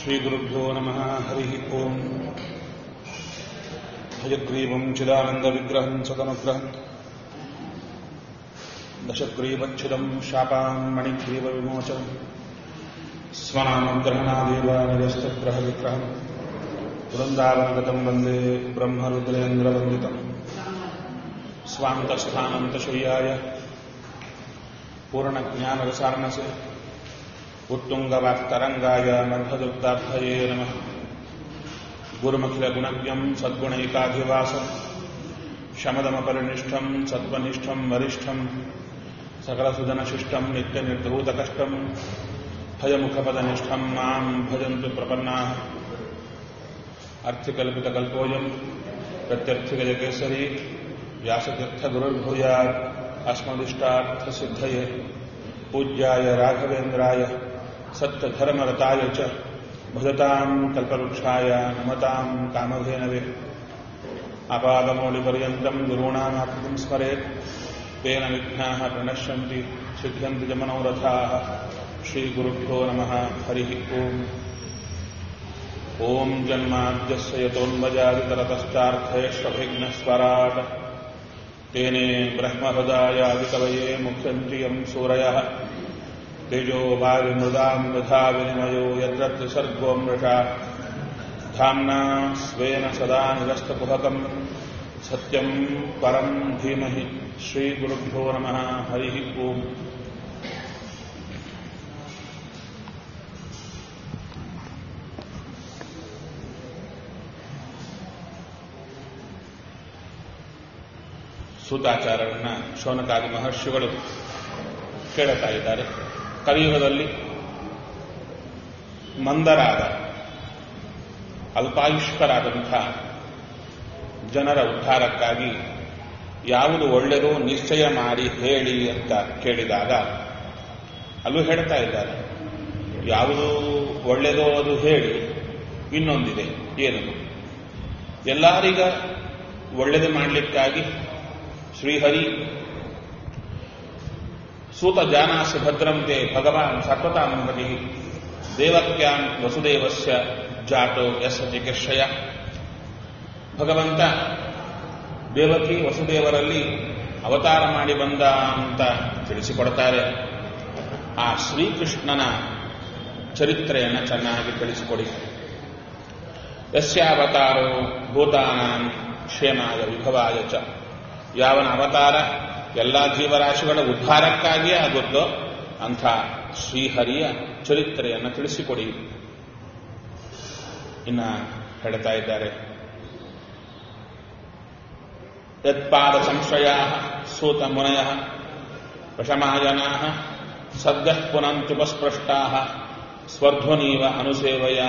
श्रीगुरुभ्यो नमः हरिः ओम् हयग्रीवम् चिदानन्दविग्रहम् सदनुग्रहम् दशग्रीवच्छिदम् शापाम् मणिग्रीवविमोचनम् स्वनामग्रहणादेव निरस्तग्रहविग्रहम् वृन्दावनगतम् वन्दे ब्रह्मरुद्रेन्द्रवन्दितम् स्वान्तस्थानन्तशय्याय पूर्णज्ञानरसार्णसे उत्तुङ्गवाक्तरङ्गाय मध्वदुग्धार्थये नमः गुरुमखिलगुणज्ञम् सद्गुणैकाधिवासम् शमदमपरिनिष्ठम् सत्त्वनिष्ठम् वरिष्ठम् सकलसुदनशिष्टम् नित्यनिर्धूतकष्टम् भयमुखपदनिष्ठम् माम् भजन्तु प्रपन्नाः अर्थिकल्पितकल्पोऽयम् प्रत्यर्थिगजकेसरी व्यासतीर्थगुरुर्भूयात् अस्मदिष्टार्थसिद्धये पूज्याय राघवेन्द्राय सत्यधर्मरताय च भजताम् कल्पवृक्षाय नमताम् कामधेनवे अपादमौलिपर्यन्तम् गुरूणामाकृतिम् स्मरेत् तेन विघ्नाः प्रणश्यन्ति सिद्ध्यन्ति च मनोरथाः श्रीगुरुभ्यो नमः हरिः ओम् ॐ जन्माद्यस्य यतोन्मजादितरतश्चार्थेष्वभिघ्नस्वराट् तेने ब्रह्महृदायादिकवये मुख्यन्त्रियम् सूरयः तेजो वायुमृदाम् यथा विनिमयो यत्र त्रिसर्गो मृषा धाम्ना स्वेन सदा निरस्तकुहकम् सत्यम् परम् धीमहि श्रीगुरुभ्यो नमः हरिः ओम् ಸೂತಾಚಾರ್ಯರನ್ನ ಶೌನಕಾದಿ ಮಹರ್ಷಿಗಳು ಕೇಳುತ್ತಾ ಇದ್ದಾರೆ ಕಲಿಯುಗದಲ್ಲಿ ಮಂದರಾದ ಅಲ್ಪಾಯುಷ್ಕರಾದಂಥ ಜನರ ಉದ್ಧಾರಕ್ಕಾಗಿ ಯಾವುದು ಒಳ್ಳೆಯದು ನಿಶ್ಚಯ ಮಾಡಿ ಹೇಳಿ ಅಂತ ಕೇಳಿದಾಗ ಅಲ್ಲೂ ಹೇಳ್ತಾ ಇದ್ದಾರೆ ಯಾವುದು ಒಳ್ಳೆಯದೋ ಅದು ಹೇಳಿ ಇನ್ನೊಂದಿದೆ ಏನದು ಎಲ್ಲರಿಗ ಒಳ್ಳೆಯದು ಮಾಡಲಿಕ್ಕಾಗಿ ಶ್ರೀಹರಿ ಸೂತ ಜಾನಾಸಿ ಭದ್ರಂತೆ ಭಗವಾನ್ ಸತ್ವತಾಮಂಗತಿ ದೇವಕ್ಯಾನ್ ವಸುದೇವಸ್ಯ ಜಾಟೋ ಎಸ್ ಚಿಕಿತ್ಸೆಯ ಭಗವಂತ ದೇವಕಿ ವಸುದೇವರಲ್ಲಿ ಅವತಾರ ಮಾಡಿ ಬಂದ ಅಂತ ತಿಳಿಸಿಕೊಡ್ತಾರೆ ಆ ಶ್ರೀಕೃಷ್ಣನ ಚರಿತ್ರೆಯನ್ನು ಚೆನ್ನಾಗಿ ತಿಳಿಸಿಕೊಡಿ ಯಸ್ಯಾವತಾರೋ ಭೂತಾನಾಂ ಕ್ಷೇಮಾಯ ವಿಭವಾಯ ಚ ಯಾವನ ಅವತಾರ ಎಲ್ಲ ಜೀವರಾಶಿಗಳ ಉದ್ಧಾರಕ್ಕಾಗಿಯೇ ಆಗುತ್ತೋ ಅಂಥ ಶ್ರೀಹರಿಯ ಚರಿತ್ರೆಯನ್ನು ತಿಳಿಸಿಕೊಡಿ ಇನ್ನ ಹೇಳ್ತಾ ಇದ್ದಾರೆ ಯತ್ಪಾದ ಸಂಶಯ ಸೂತ ಮುನಯ ಪ್ರಶಮಾಯನಾ ಸದ್ಯ ಪುನಂತ್ಯುಪಸ್ಪೃಷ್ಟಾ ಸ್ವರ್ಧ್ವನೀವ ಅನುಸೇವಯ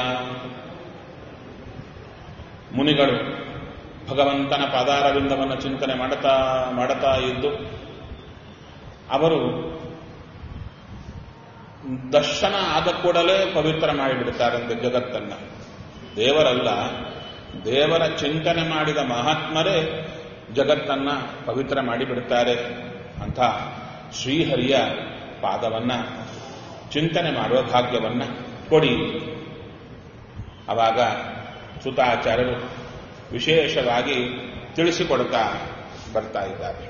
ಮುನಿಗಳು ಭಗವಂತನ ಪಾದಾರವಿಂದವನ್ನು ಚಿಂತನೆ ಮಾಡುತ್ತಾ ಮಾಡುತ್ತಾ ಇದ್ದು ಅವರು ದರ್ಶನ ಆದ ಕೂಡಲೇ ಪವಿತ್ರ ಮಾಡಿಬಿಡ್ತಾರಂತೆ ಜಗತ್ತನ್ನ ದೇವರಲ್ಲ ದೇವರ ಚಿಂತನೆ ಮಾಡಿದ ಮಹಾತ್ಮರೇ ಜಗತ್ತನ್ನ ಪವಿತ್ರ ಮಾಡಿಬಿಡ್ತಾರೆ ಅಂತ ಶ್ರೀಹರಿಯ ಪಾದವನ್ನ ಚಿಂತನೆ ಮಾಡುವ ಭಾಗ್ಯವನ್ನ ಕೊಡಿ ಅವಾಗ ಸುತಾಚಾರ್ಯರು ವಿಶೇಷವಾಗಿ ತಿಳಿಸಿಕೊಡ್ತಾ ಬರ್ತಾ ಇದ್ದಾರೆ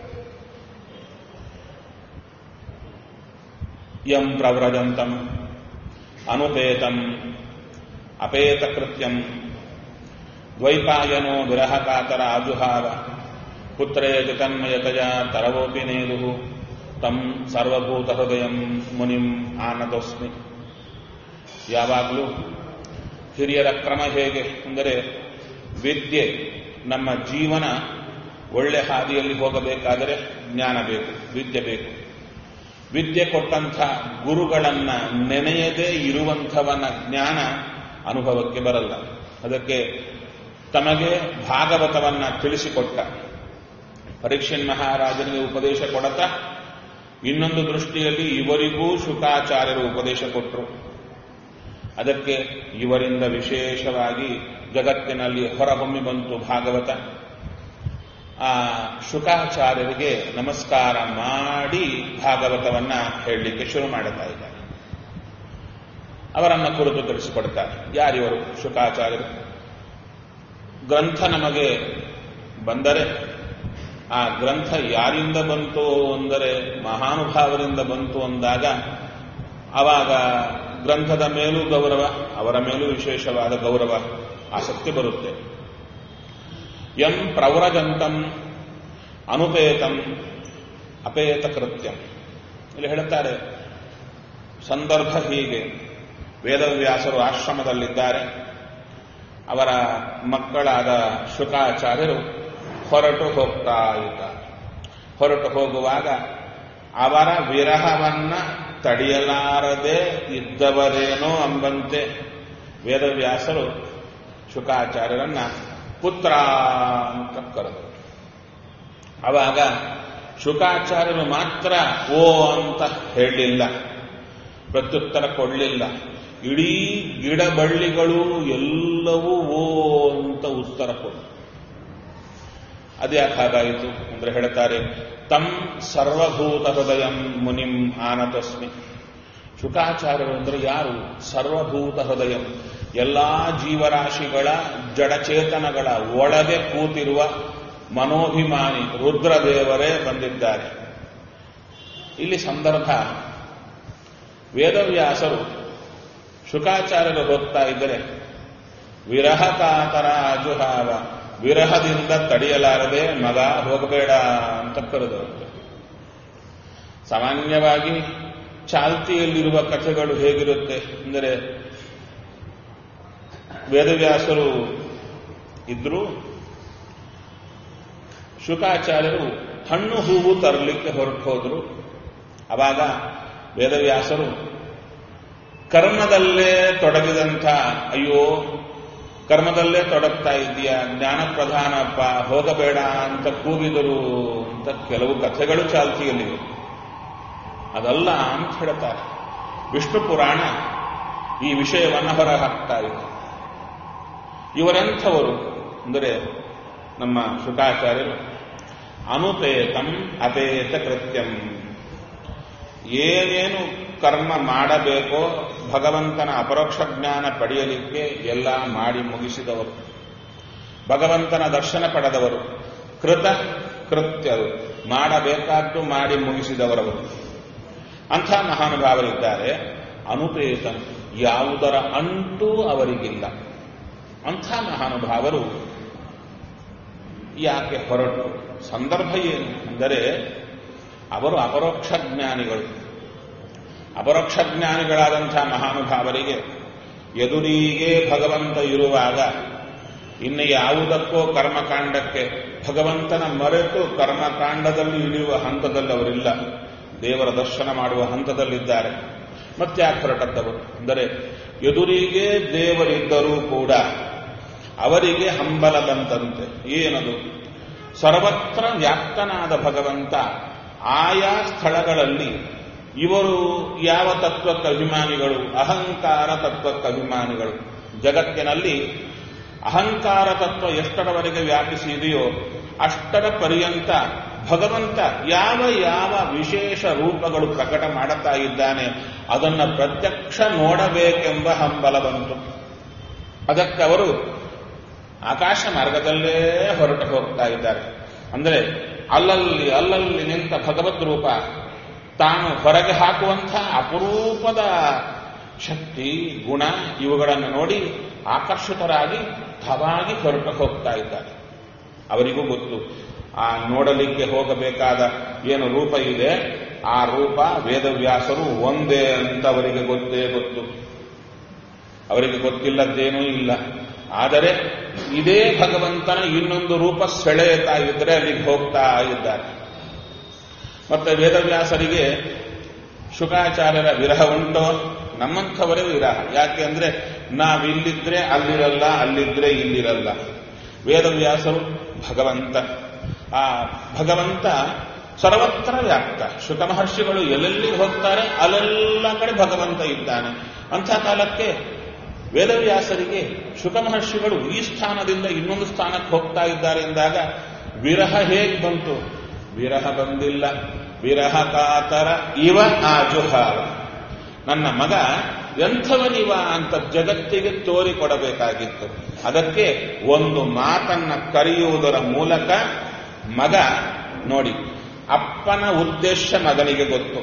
ಯಂ ಪ್ರವ್ರಜಂತಂ ಅನುಪೇತಂ ಅಪೇತಕೃತ್ಯಂ ದ್ವೈಪಾಯನೋ ವಿರಹಕಾತರ ಆಜುಹಾವ ಪುತ್ರೇ ತನ್ಮಯತಯ ತರವೋಪಿ ನೇದು ತಂ ಸರ್ವಭೂತ ಹೃದಯಂ ಮುನಿಂ ಆನದೋಸ್ಮಿ ಯಾವಾಗಲೂ ಹಿರಿಯರ ಕ್ರಮ ಹೇಗೆ ಅಂದರೆ ವಿದ್ಯೆ ನಮ್ಮ ಜೀವನ ಒಳ್ಳೆ ಹಾದಿಯಲ್ಲಿ ಹೋಗಬೇಕಾದರೆ ಜ್ಞಾನ ಬೇಕು ವಿದ್ಯೆ ಬೇಕು ವಿದ್ಯೆ ಕೊಟ್ಟಂಥ ಗುರುಗಳನ್ನ ನೆನೆಯದೇ ಇರುವಂಥವನ ಜ್ಞಾನ ಅನುಭವಕ್ಕೆ ಬರಲ್ಲ ಅದಕ್ಕೆ ತಮಗೆ ಭಾಗವತವನ್ನ ತಿಳಿಸಿಕೊಟ್ಟ ಪರೀಕ್ಷನ್ ಮಹಾರಾಜನಿಗೆ ಉಪದೇಶ ಕೊಡತಾ ಇನ್ನೊಂದು ದೃಷ್ಟಿಯಲ್ಲಿ ಇವರಿಗೂ ಶುಕಾಚಾರ್ಯರು ಉಪದೇಶ ಕೊಟ್ಟರು ಅದಕ್ಕೆ ಇವರಿಂದ ವಿಶೇಷವಾಗಿ ಜಗತ್ತಿನಲ್ಲಿ ಹೊರಹೊಮ್ಮಿ ಬಂತು ಭಾಗವತ ಆ ಶುಕಾಚಾರ್ಯರಿಗೆ ನಮಸ್ಕಾರ ಮಾಡಿ ಭಾಗವತವನ್ನ ಹೇಳಲಿಕ್ಕೆ ಶುರು ಮಾಡುತ್ತಾ ಇದ್ದಾರೆ ಅವರನ್ನ ಕುರಿತು ತಿಳಿಸಿಕೊಡ್ತಾರೆ ಯಾರಿವರು ಶುಕಾಚಾರ್ಯರು ಗ್ರಂಥ ನಮಗೆ ಬಂದರೆ ಆ ಗ್ರಂಥ ಯಾರಿಂದ ಬಂತು ಅಂದರೆ ಮಹಾನುಭಾವರಿಂದ ಬಂತು ಅಂದಾಗ ಆವಾಗ ಗ್ರಂಥದ ಮೇಲೂ ಗೌರವ ಅವರ ಮೇಲೂ ವಿಶೇಷವಾದ ಗೌರವ ಆಸಕ್ತಿ ಬರುತ್ತೆ ಎಂ ಪ್ರವ್ರಜಂತಂ ಅನುಪೇತಂ ಅಪೇತ ಕೃತ್ಯಂ ಇಲ್ಲಿ ಹೇಳುತ್ತಾರೆ ಸಂದರ್ಭ ಹೀಗೆ ವೇದವ್ಯಾಸರು ಆಶ್ರಮದಲ್ಲಿದ್ದಾರೆ ಅವರ ಮಕ್ಕಳಾದ ಶುಕಾಚಾರ್ಯರು ಹೊರಟು ಹೋಗ್ತಾ ಇದ್ದಾರೆ ಹೊರಟು ಹೋಗುವಾಗ ಅವರ ವಿರಹವನ್ನ ತಡೆಯಲಾರದೆ ಇದ್ದವರೇನೋ ಎಂಬಂತೆ ವೇದವ್ಯಾಸರು ಶುಕಾಚಾರ್ಯರನ್ನ ಪುತ್ರ ಅಂತ ಕರೆದರು ಅವಾಗ ಶುಕಾಚಾರ್ಯರು ಮಾತ್ರ ಓ ಅಂತ ಹೇಳಲಿಲ್ಲ ಪ್ರತ್ಯುತ್ತರ ಕೊಡಲಿಲ್ಲ ಇಡೀ ಗಿಡ ಬಳ್ಳಿಗಳು ಎಲ್ಲವೂ ಓ ಅಂತ ಉತ್ತರ ಕೊಡು ಅದ್ಯಾಕೆ ಹಾಗಾಯಿತು ಅಂದ್ರೆ ಹೇಳ್ತಾರೆ ತಂ ಸರ್ವಭೂತ ಹೃದಯಂ ಮುನಿಂ ಆನತಸ್ಮಿ ಶುಕಾಚಾರ್ಯರು ಅಂದ್ರೆ ಯಾರು ಸರ್ವಭೂತ ಹೃದಯಂ ಎಲ್ಲಾ ಜೀವರಾಶಿಗಳ ಜಡಚೇತನಗಳ ಒಳಗೆ ಕೂತಿರುವ ಮನೋಭಿಮಾನಿ ರುದ್ರದೇವರೇ ಬಂದಿದ್ದಾರೆ ಇಲ್ಲಿ ಸಂದರ್ಭ ವೇದವ್ಯಾಸರು ಶುಕಾಚಾರ್ಯರು ಹೋಗ್ತಾ ಇದ್ದರೆ ವಿರಹ ಕಾತರ ಅಜುಹಾವ ವಿರಹದಿಂದ ತಡೆಯಲಾರದೆ ಮಗ ಹೋಗಬೇಡ ಅಂತ ಕರೆದರು ಸಾಮಾನ್ಯವಾಗಿ ಚಾಲ್ತಿಯಲ್ಲಿರುವ ಕಥೆಗಳು ಹೇಗಿರುತ್ತೆ ಅಂದರೆ ವೇದವ್ಯಾಸರು ಇದ್ರು ಶುಕಾಚಾರ್ಯರು ಹಣ್ಣು ಹೂವು ತರಲಿಕ್ಕೆ ಹೊರಟು ಹೋದ್ರು ಅವಾಗ ವೇದವ್ಯಾಸರು ಕರ್ಮದಲ್ಲೇ ತೊಡಗಿದಂಥ ಅಯ್ಯೋ ಕರ್ಮದಲ್ಲೇ ತೊಡಗ್ತಾ ಇದೆಯಾ ಜ್ಞಾನ ಪ್ರಧಾನಪ್ಪ ಹೋಗಬೇಡ ಅಂತ ಕೂಗಿದರು ಅಂತ ಕೆಲವು ಕಥೆಗಳು ಚಾಲ್ತಿಯಲ್ಲಿವೆ ಅದಲ್ಲ ಅಂತ ಹೇಳ್ತಾರೆ ವಿಷ್ಣು ಪುರಾಣ ಈ ವಿಷಯವನ್ನು ಹೊರ ಹಾಕ್ತಾ ಇದೆ ಇವರೆಂಥವರು ಅಂದರೆ ನಮ್ಮ ಶುಕಾಚಾರ್ಯರು ಅನುಪೇತಂ ಅಪೇತ ಕೃತ್ಯಂ ಏನೇನು ಕರ್ಮ ಮಾಡಬೇಕೋ ಭಗವಂತನ ಅಪರೋಕ್ಷ ಜ್ಞಾನ ಪಡೆಯಲಿಕ್ಕೆ ಎಲ್ಲ ಮಾಡಿ ಮುಗಿಸಿದವರು ಭಗವಂತನ ದರ್ಶನ ಪಡೆದವರು ಕೃತ ಕೃತ್ಯರು ಮಾಡಬೇಕಾದ್ದು ಮಾಡಿ ಮುಗಿಸಿದವರವರು ಅಂಥ ಮಹಾನುಭಾವರಿದ್ದಾರೆ ಅನುಪೇತ ಯಾವುದರ ಅಂಟೂ ಅವರಿಗಿಲ್ಲ ಅಂಥ ಮಹಾನುಭಾವರು ಯಾಕೆ ಹೊರಟು ಸಂದರ್ಭ ಏನು ಅಂದರೆ ಅವರು ಅಪರೋಕ್ಷ ಜ್ಞಾನಿಗಳು ಅಪರೋಕ್ಷ ಜ್ಞಾನಿಗಳಾದಂಥ ಮಹಾನುಭಾವರಿಗೆ ಎದುರಿಗೆ ಭಗವಂತ ಇರುವಾಗ ಇನ್ನು ಯಾವುದಕ್ಕೋ ಕರ್ಮಕಾಂಡಕ್ಕೆ ಭಗವಂತನ ಮರೆತು ಕರ್ಮಕಾಂಡದಲ್ಲಿ ಇಳಿಯುವ ಹಂತದಲ್ಲಿ ಅವರಿಲ್ಲ ದೇವರ ದರ್ಶನ ಮಾಡುವ ಹಂತದಲ್ಲಿದ್ದಾರೆ ಮತ್ತೆ ಯಾಕೆ ಹೊರಟದ್ದವರು ಅಂದರೆ ಎದುರಿಗೆ ದೇವರಿದ್ದರೂ ಕೂಡ ಅವರಿಗೆ ಹಂಬಲ ಬಂತಂತೆ ಏನದು ಸರ್ವತ್ರ ವ್ಯಾಪ್ತನಾದ ಭಗವಂತ ಆಯಾ ಸ್ಥಳಗಳಲ್ಲಿ ಇವರು ಯಾವ ತತ್ವಕ್ಕೆ ಅಭಿಮಾನಿಗಳು ಅಹಂಕಾರ ತತ್ವಕ್ಕೆ ಅಭಿಮಾನಿಗಳು ಜಗತ್ತಿನಲ್ಲಿ ಅಹಂಕಾರ ತತ್ವ ಎಷ್ಟರವರೆಗೆ ವ್ಯಾಪಿಸಿ ಇದೆಯೋ ಅಷ್ಟರ ಪರ್ಯಂತ ಭಗವಂತ ಯಾವ ಯಾವ ವಿಶೇಷ ರೂಪಗಳು ಪ್ರಕಟ ಮಾಡುತ್ತಾ ಇದ್ದಾನೆ ಅದನ್ನು ಪ್ರತ್ಯಕ್ಷ ನೋಡಬೇಕೆಂಬ ಹಂಬಲ ಬಂತು ಅದಕ್ಕೆ ಅವರು ಆಕಾಶ ಮಾರ್ಗದಲ್ಲೇ ಹೊರಟು ಹೋಗ್ತಾ ಇದ್ದಾರೆ ಅಂದರೆ ಅಲ್ಲಲ್ಲಿ ಅಲ್ಲಲ್ಲಿ ನಿಂತ ಭಗವದ್ ರೂಪ ತಾನು ಹೊರಗೆ ಹಾಕುವಂಥ ಅಪರೂಪದ ಶಕ್ತಿ ಗುಣ ಇವುಗಳನ್ನು ನೋಡಿ ಆಕರ್ಷಿತರಾಗಿ ಥವಾಗಿ ಹೊರಟು ಹೋಗ್ತಾ ಇದ್ದಾರೆ ಅವರಿಗೂ ಗೊತ್ತು ಆ ನೋಡಲಿಕ್ಕೆ ಹೋಗಬೇಕಾದ ಏನು ರೂಪ ಇದೆ ಆ ರೂಪ ವೇದವ್ಯಾಸರು ಒಂದೇ ಅಂತ ಅವರಿಗೆ ಗೊತ್ತೇ ಗೊತ್ತು ಅವರಿಗೆ ಗೊತ್ತಿಲ್ಲದ್ದೇನೂ ಇಲ್ಲ ಆದರೆ ಇದೇ ಭಗವಂತನ ಇನ್ನೊಂದು ರೂಪ ಸೆಳೆಯುತ್ತಾ ಇದ್ರೆ ಅಲ್ಲಿಗೆ ಹೋಗ್ತಾ ಇದ್ದಾರೆ ಮತ್ತೆ ವೇದವ್ಯಾಸರಿಗೆ ಶುಕಾಚಾರ್ಯರ ವಿರಹ ಉಂಟೋ ನಮ್ಮಂಥವರೇ ವಿರಹ ಯಾಕೆ ಅಂದ್ರೆ ನಾವಿಲ್ಲಿದ್ರೆ ಅಲ್ಲಿರಲ್ಲ ಅಲ್ಲಿದ್ರೆ ಇಲ್ಲಿರಲ್ಲ ವೇದವ್ಯಾಸರು ಭಗವಂತ ಆ ಭಗವಂತ ಸರ್ವತ್ರ ವ್ಯಾಪ್ತ ಶುಕ ಮಹರ್ಷಿಗಳು ಎಲ್ಲೆಲ್ಲಿ ಹೋಗ್ತಾರೆ ಅಲ್ಲೆಲ್ಲ ಕಡೆ ಭಗವಂತ ಇದ್ದಾನೆ ಅಂಥ ಕಾಲಕ್ಕೆ ವೇದವ್ಯಾಸರಿಗೆ ಶುಕ ಮಹರ್ಷಿಗಳು ಈ ಸ್ಥಾನದಿಂದ ಇನ್ನೊಂದು ಸ್ಥಾನಕ್ಕೆ ಹೋಗ್ತಾ ಇದ್ದಾರೆ ಎಂದಾಗ ವಿರಹ ಹೇಗೆ ಬಂತು ವಿರಹ ಬಂದಿಲ್ಲ ವಿರಹ ಕಾತರ ಇವ ಆಜುಹಾರ ನನ್ನ ಮಗ ಎಂಥವನಿವ ಅಂತ ಜಗತ್ತಿಗೆ ತೋರಿಕೊಡಬೇಕಾಗಿತ್ತು ಅದಕ್ಕೆ ಒಂದು ಮಾತನ್ನ ಕರೆಯುವುದರ ಮೂಲಕ ಮಗ ನೋಡಿ ಅಪ್ಪನ ಉದ್ದೇಶ ಮಗನಿಗೆ ಗೊತ್ತು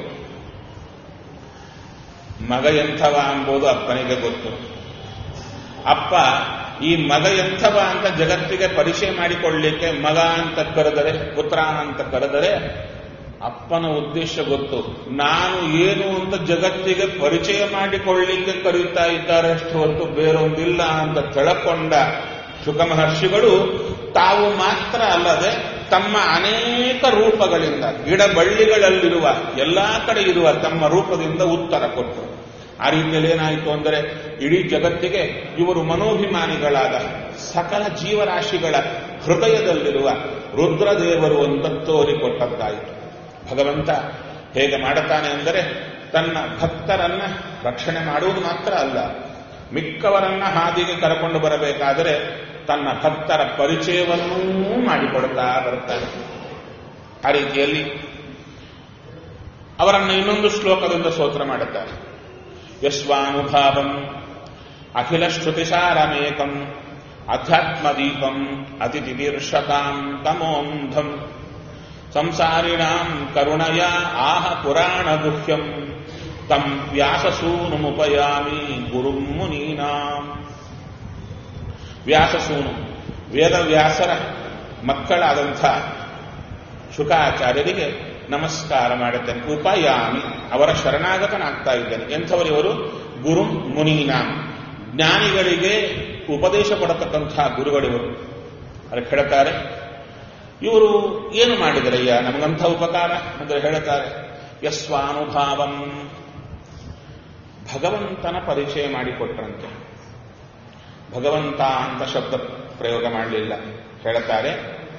ಮಗ ಎಂಥವ ಎಂಬುದು ಅಪ್ಪನಿಗೆ ಗೊತ್ತು ಅಪ್ಪ ಈ ಮಗ ಎಂಥವ ಅಂತ ಜಗತ್ತಿಗೆ ಪರಿಚಯ ಮಾಡಿಕೊಳ್ಳಲಿಕ್ಕೆ ಮಗ ಅಂತ ಕರೆದರೆ ಪುತ್ರ ಅಂತ ಕರೆದರೆ ಅಪ್ಪನ ಉದ್ದೇಶ ಗೊತ್ತು ನಾನು ಏನು ಅಂತ ಜಗತ್ತಿಗೆ ಪರಿಚಯ ಮಾಡಿಕೊಳ್ಳಲಿಕ್ಕೆ ಕರೀತಾ ಇದ್ದಾರೆ ಅಷ್ಟು ಹೊರತು ಬೇರೊಂದಿಲ್ಲ ಅಂತ ತಿಳಕೊಂಡ ಶುಕ ಮಹರ್ಷಿಗಳು ತಾವು ಮಾತ್ರ ಅಲ್ಲದೆ ತಮ್ಮ ಅನೇಕ ರೂಪಗಳಿಂದ ಗಿಡ ಬಳ್ಳಿಗಳಲ್ಲಿರುವ ಎಲ್ಲಾ ಕಡೆ ಇರುವ ತಮ್ಮ ರೂಪದಿಂದ ಉತ್ತರ ಕೊಟ್ಟರು ಆ ರೀತಿಯಲ್ಲಿ ಏನಾಯಿತು ಅಂದರೆ ಇಡೀ ಜಗತ್ತಿಗೆ ಇವರು ಮನೋಭಿಮಾನಿಗಳಾದ ಸಕಲ ಜೀವರಾಶಿಗಳ ಹೃದಯದಲ್ಲಿರುವ ರುದ್ರದೇವರು ಅಂತ ತೋರಿಕೊಟ್ಟದ್ದಾಯಿತು ಭಗವಂತ ಹೇಗೆ ಮಾಡುತ್ತಾನೆ ಅಂದರೆ ತನ್ನ ಭಕ್ತರನ್ನ ರಕ್ಷಣೆ ಮಾಡುವುದು ಮಾತ್ರ ಅಲ್ಲ ಮಿಕ್ಕವರನ್ನ ಹಾದಿಗೆ ಕರಕೊಂಡು ಬರಬೇಕಾದರೆ ತನ್ನ ಭಕ್ತರ ಪರಿಚಯವನ್ನೂ ಮಾಡಿಕೊಡ್ತಾ ಬರ್ತಾನೆ ಆ ರೀತಿಯಲ್ಲಿ ಅವರನ್ನು ಇನ್ನೊಂದು ಶ್ಲೋಕದಿಂದ ಸ್ತೋತ್ರ ಮಾಡುತ್ತಾರೆ ಯಸ್ವಾನುಭಾವಂ ಅಖಿಲ ಶ್ರುತಿಸಾರಮೇಕಂ ಅಧ್ಯಾತ್ಮದೀಪಂ ಅತಿಥಿದೀರ್ಷತಾಂ ತಮೋಂಧಂ ಸಂಸಾರಿಣಾಂ ಕರುಣಯ ಆಹ ಪುರಾಣ ಗುಹ್ಯಂ ತಂ ವ್ಯಾಸಸೂನುಮುಪಯಾಮಿ ಗುರುಂ ಮುನೀನಾಂ ವ್ಯಾಸಸೂನು ವೇದವ್ಯಾಸರ ಮಕ್ಕಳಾದಂಥ ಶುಕಾಚಾರ್ಯರಿಗೆ ನಮಸ್ಕಾರ ಮಾಡುತ್ತೇನೆ ಉಪಯಾಮಿ ಅವರ ಶರಣಾಗತನಾಗ್ತಾ ಇದ್ದೇನೆ ಎಂಥವರಿವರು ಗುರು ಮುನೀನಾಂ ಜ್ಞಾನಿಗಳಿಗೆ ಉಪದೇಶ ಕೊಡತಕ್ಕಂತಹ ಗುರುಗಳಿವರು ಅದಕ್ಕೆ ಹೇಳ್ತಾರೆ ಇವರು ಏನು ಮಾಡಿದರಯ್ಯ ನಮಗಂಥ ಉಪಕಾರ ಅಂದರೆ ಹೇಳ್ತಾರೆ ಯಸ್ವಾನುಭಾವಂ ಭಗವಂತನ ಪರಿಚಯ ಮಾಡಿಕೊಟ್ರಂತೆ ಭಗವಂತ ಅಂತ ಶಬ್ದ ಪ್ರಯೋಗ ಮಾಡಲಿಲ್ಲ ಹೇಳ್ತಾರೆ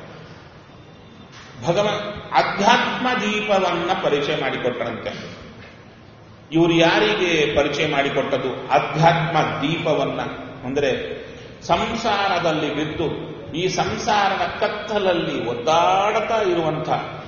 ಭಗವ ಅಧ್ಯಾತ್ಮ ದೀಪವನ್ನ ಪರಿಚಯ ಮಾಡಿಕೊಟ್ರಂತೆ ಇವರು ಯಾರಿಗೆ ಪರಿಚಯ ಮಾಡಿಕೊಟ್ಟದ್ದು ಅಧ್ಯಾತ್ಮ ದೀಪವನ್ನ ಅಂದರೆ ಸಂಸಾರದಲ್ಲಿ ಬಿದ್ದು ಈ ಸಂಸಾರದ ಕತ್ತಲಲ್ಲಿ ಒದ್ದಾಡ್ತಾ ಇರುವಂಥ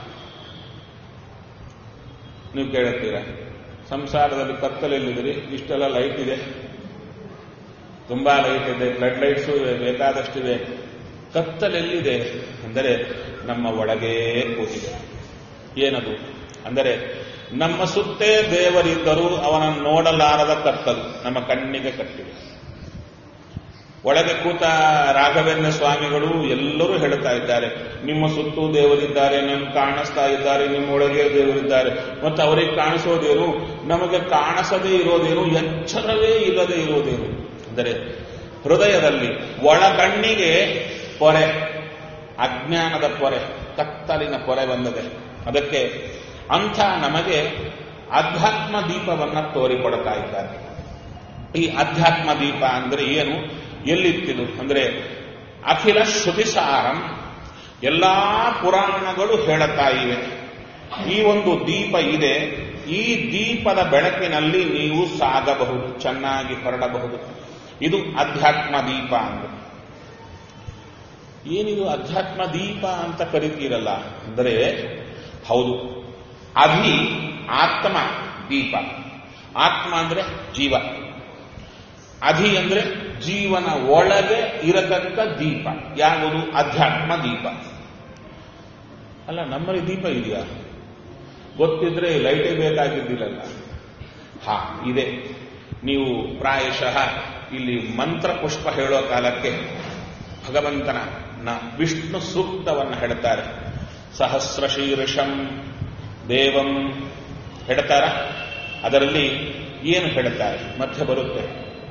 ನೀವು ಕೇಳುತ್ತೀರ ಸಂಸಾರದಲ್ಲಿ ಕತ್ತಲೆಲ್ಲಿದ್ದೀರಿ ಇಷ್ಟೆಲ್ಲ ಲೈಟ್ ಇದೆ ತುಂಬಾ ಲೈಟ್ ಇದೆ ಫ್ಲಡ್ ಲೈಟ್ಸು ಇವೆ ಬೇಕಾದಷ್ಟಿವೆ ಕತ್ತಲೆಲ್ಲಿದೆ ಅಂದರೆ ನಮ್ಮ ಒಳಗೇ ಕೂತಿದೆ ಏನದು ಅಂದರೆ ನಮ್ಮ ಸುತ್ತೇ ದೇವರಿದ್ದರೂ ಅವನನ್ನು ನೋಡಲಾರದ ಕತ್ತಲು ನಮ್ಮ ಕಣ್ಣಿಗೆ ಕಟ್ಟಿದೆ ಒಳಗೆ ಕೂತ ರಾಘವೇಂದ್ರ ಸ್ವಾಮಿಗಳು ಎಲ್ಲರೂ ಹೇಳ್ತಾ ಇದ್ದಾರೆ ನಿಮ್ಮ ಸುತ್ತೂ ದೇವರಿದ್ದಾರೆ ನಮ್ಗೆ ಕಾಣಿಸ್ತಾ ಇದ್ದಾರೆ ನಿಮ್ಮೊಳಗೆ ದೇವರಿದ್ದಾರೆ ಮತ್ತು ಅವರಿಗೆ ಕಾಣಿಸೋದೇನು ನಮಗೆ ಕಾಣಿಸದೇ ಇರೋದೇನು ಎಚ್ಚರವೇ ಇಲ್ಲದೆ ಇರೋದೇನು ಅಂದರೆ ಹೃದಯದಲ್ಲಿ ಒಳಗಣ್ಣಿಗೆ ಪೊರೆ ಅಜ್ಞಾನದ ಪೊರೆ ಕತ್ತಲಿನ ಪೊರೆ ಬಂದದೆ ಅದಕ್ಕೆ ಅಂಥ ನಮಗೆ ಅಧ್ಯಾತ್ಮ ದೀಪವನ್ನ ತೋರಿಕೊಡ್ತಾ ಇದ್ದಾರೆ ಈ ಅಧ್ಯಾತ್ಮ ದೀಪ ಅಂದ್ರೆ ಏನು ಎಲ್ಲಿತ್ತಿದು ಅಂದ್ರೆ ಅಖಿಲ ಶ್ರುತಿಸಾರಂ ಎಲ್ಲಾ ಪುರಾಣಗಳು ಹೇಳುತ್ತಾ ಇವೆ ಈ ಒಂದು ದೀಪ ಇದೆ ಈ ದೀಪದ ಬೆಳಕಿನಲ್ಲಿ ನೀವು ಸಾಗಬಹುದು ಚೆನ್ನಾಗಿ ಹೊರಡಬಹುದು ಇದು ಅಧ್ಯಾತ್ಮ ದೀಪ ಅಂದ್ರೆ ಏನಿದು ಅಧ್ಯಾತ್ಮ ದೀಪ ಅಂತ ಕರಿತೀರಲ್ಲ ಅಂದರೆ ಹೌದು ಅಭಿ ಆತ್ಮ ದೀಪ ಆತ್ಮ ಅಂದ್ರೆ ಜೀವ ಅಧಿ ಅಂದ್ರೆ ಜೀವನ ಒಳಗೆ ಇರತಕ್ಕ ದೀಪ ಯಾವುದು ಅಧ್ಯಾತ್ಮ ದೀಪ ಅಲ್ಲ ನಮ್ಮಲ್ಲಿ ದೀಪ ಇದೆಯಾ ಗೊತ್ತಿದ್ರೆ ಲೈಟೇ ಬೇಕಾಗಿದ್ದಿಲ್ಲಲ್ಲ ಹಾ ಇದೆ ನೀವು ಪ್ರಾಯಶಃ ಇಲ್ಲಿ ಮಂತ್ರ ಪುಷ್ಪ ಹೇಳೋ ಕಾಲಕ್ಕೆ ಭಗವಂತನ ನ ವಿಷ್ಣು ಸೂಕ್ತವನ್ನು ಹೇಳ್ತಾರೆ ಸಹಸ್ರ ಶೀರ್ಷಂ ದೇವಂ ಹೇಳ್ತಾರ ಅದರಲ್ಲಿ ಏನು ಹೇಳ್ತಾರೆ ಮಧ್ಯೆ ಬರುತ್ತೆ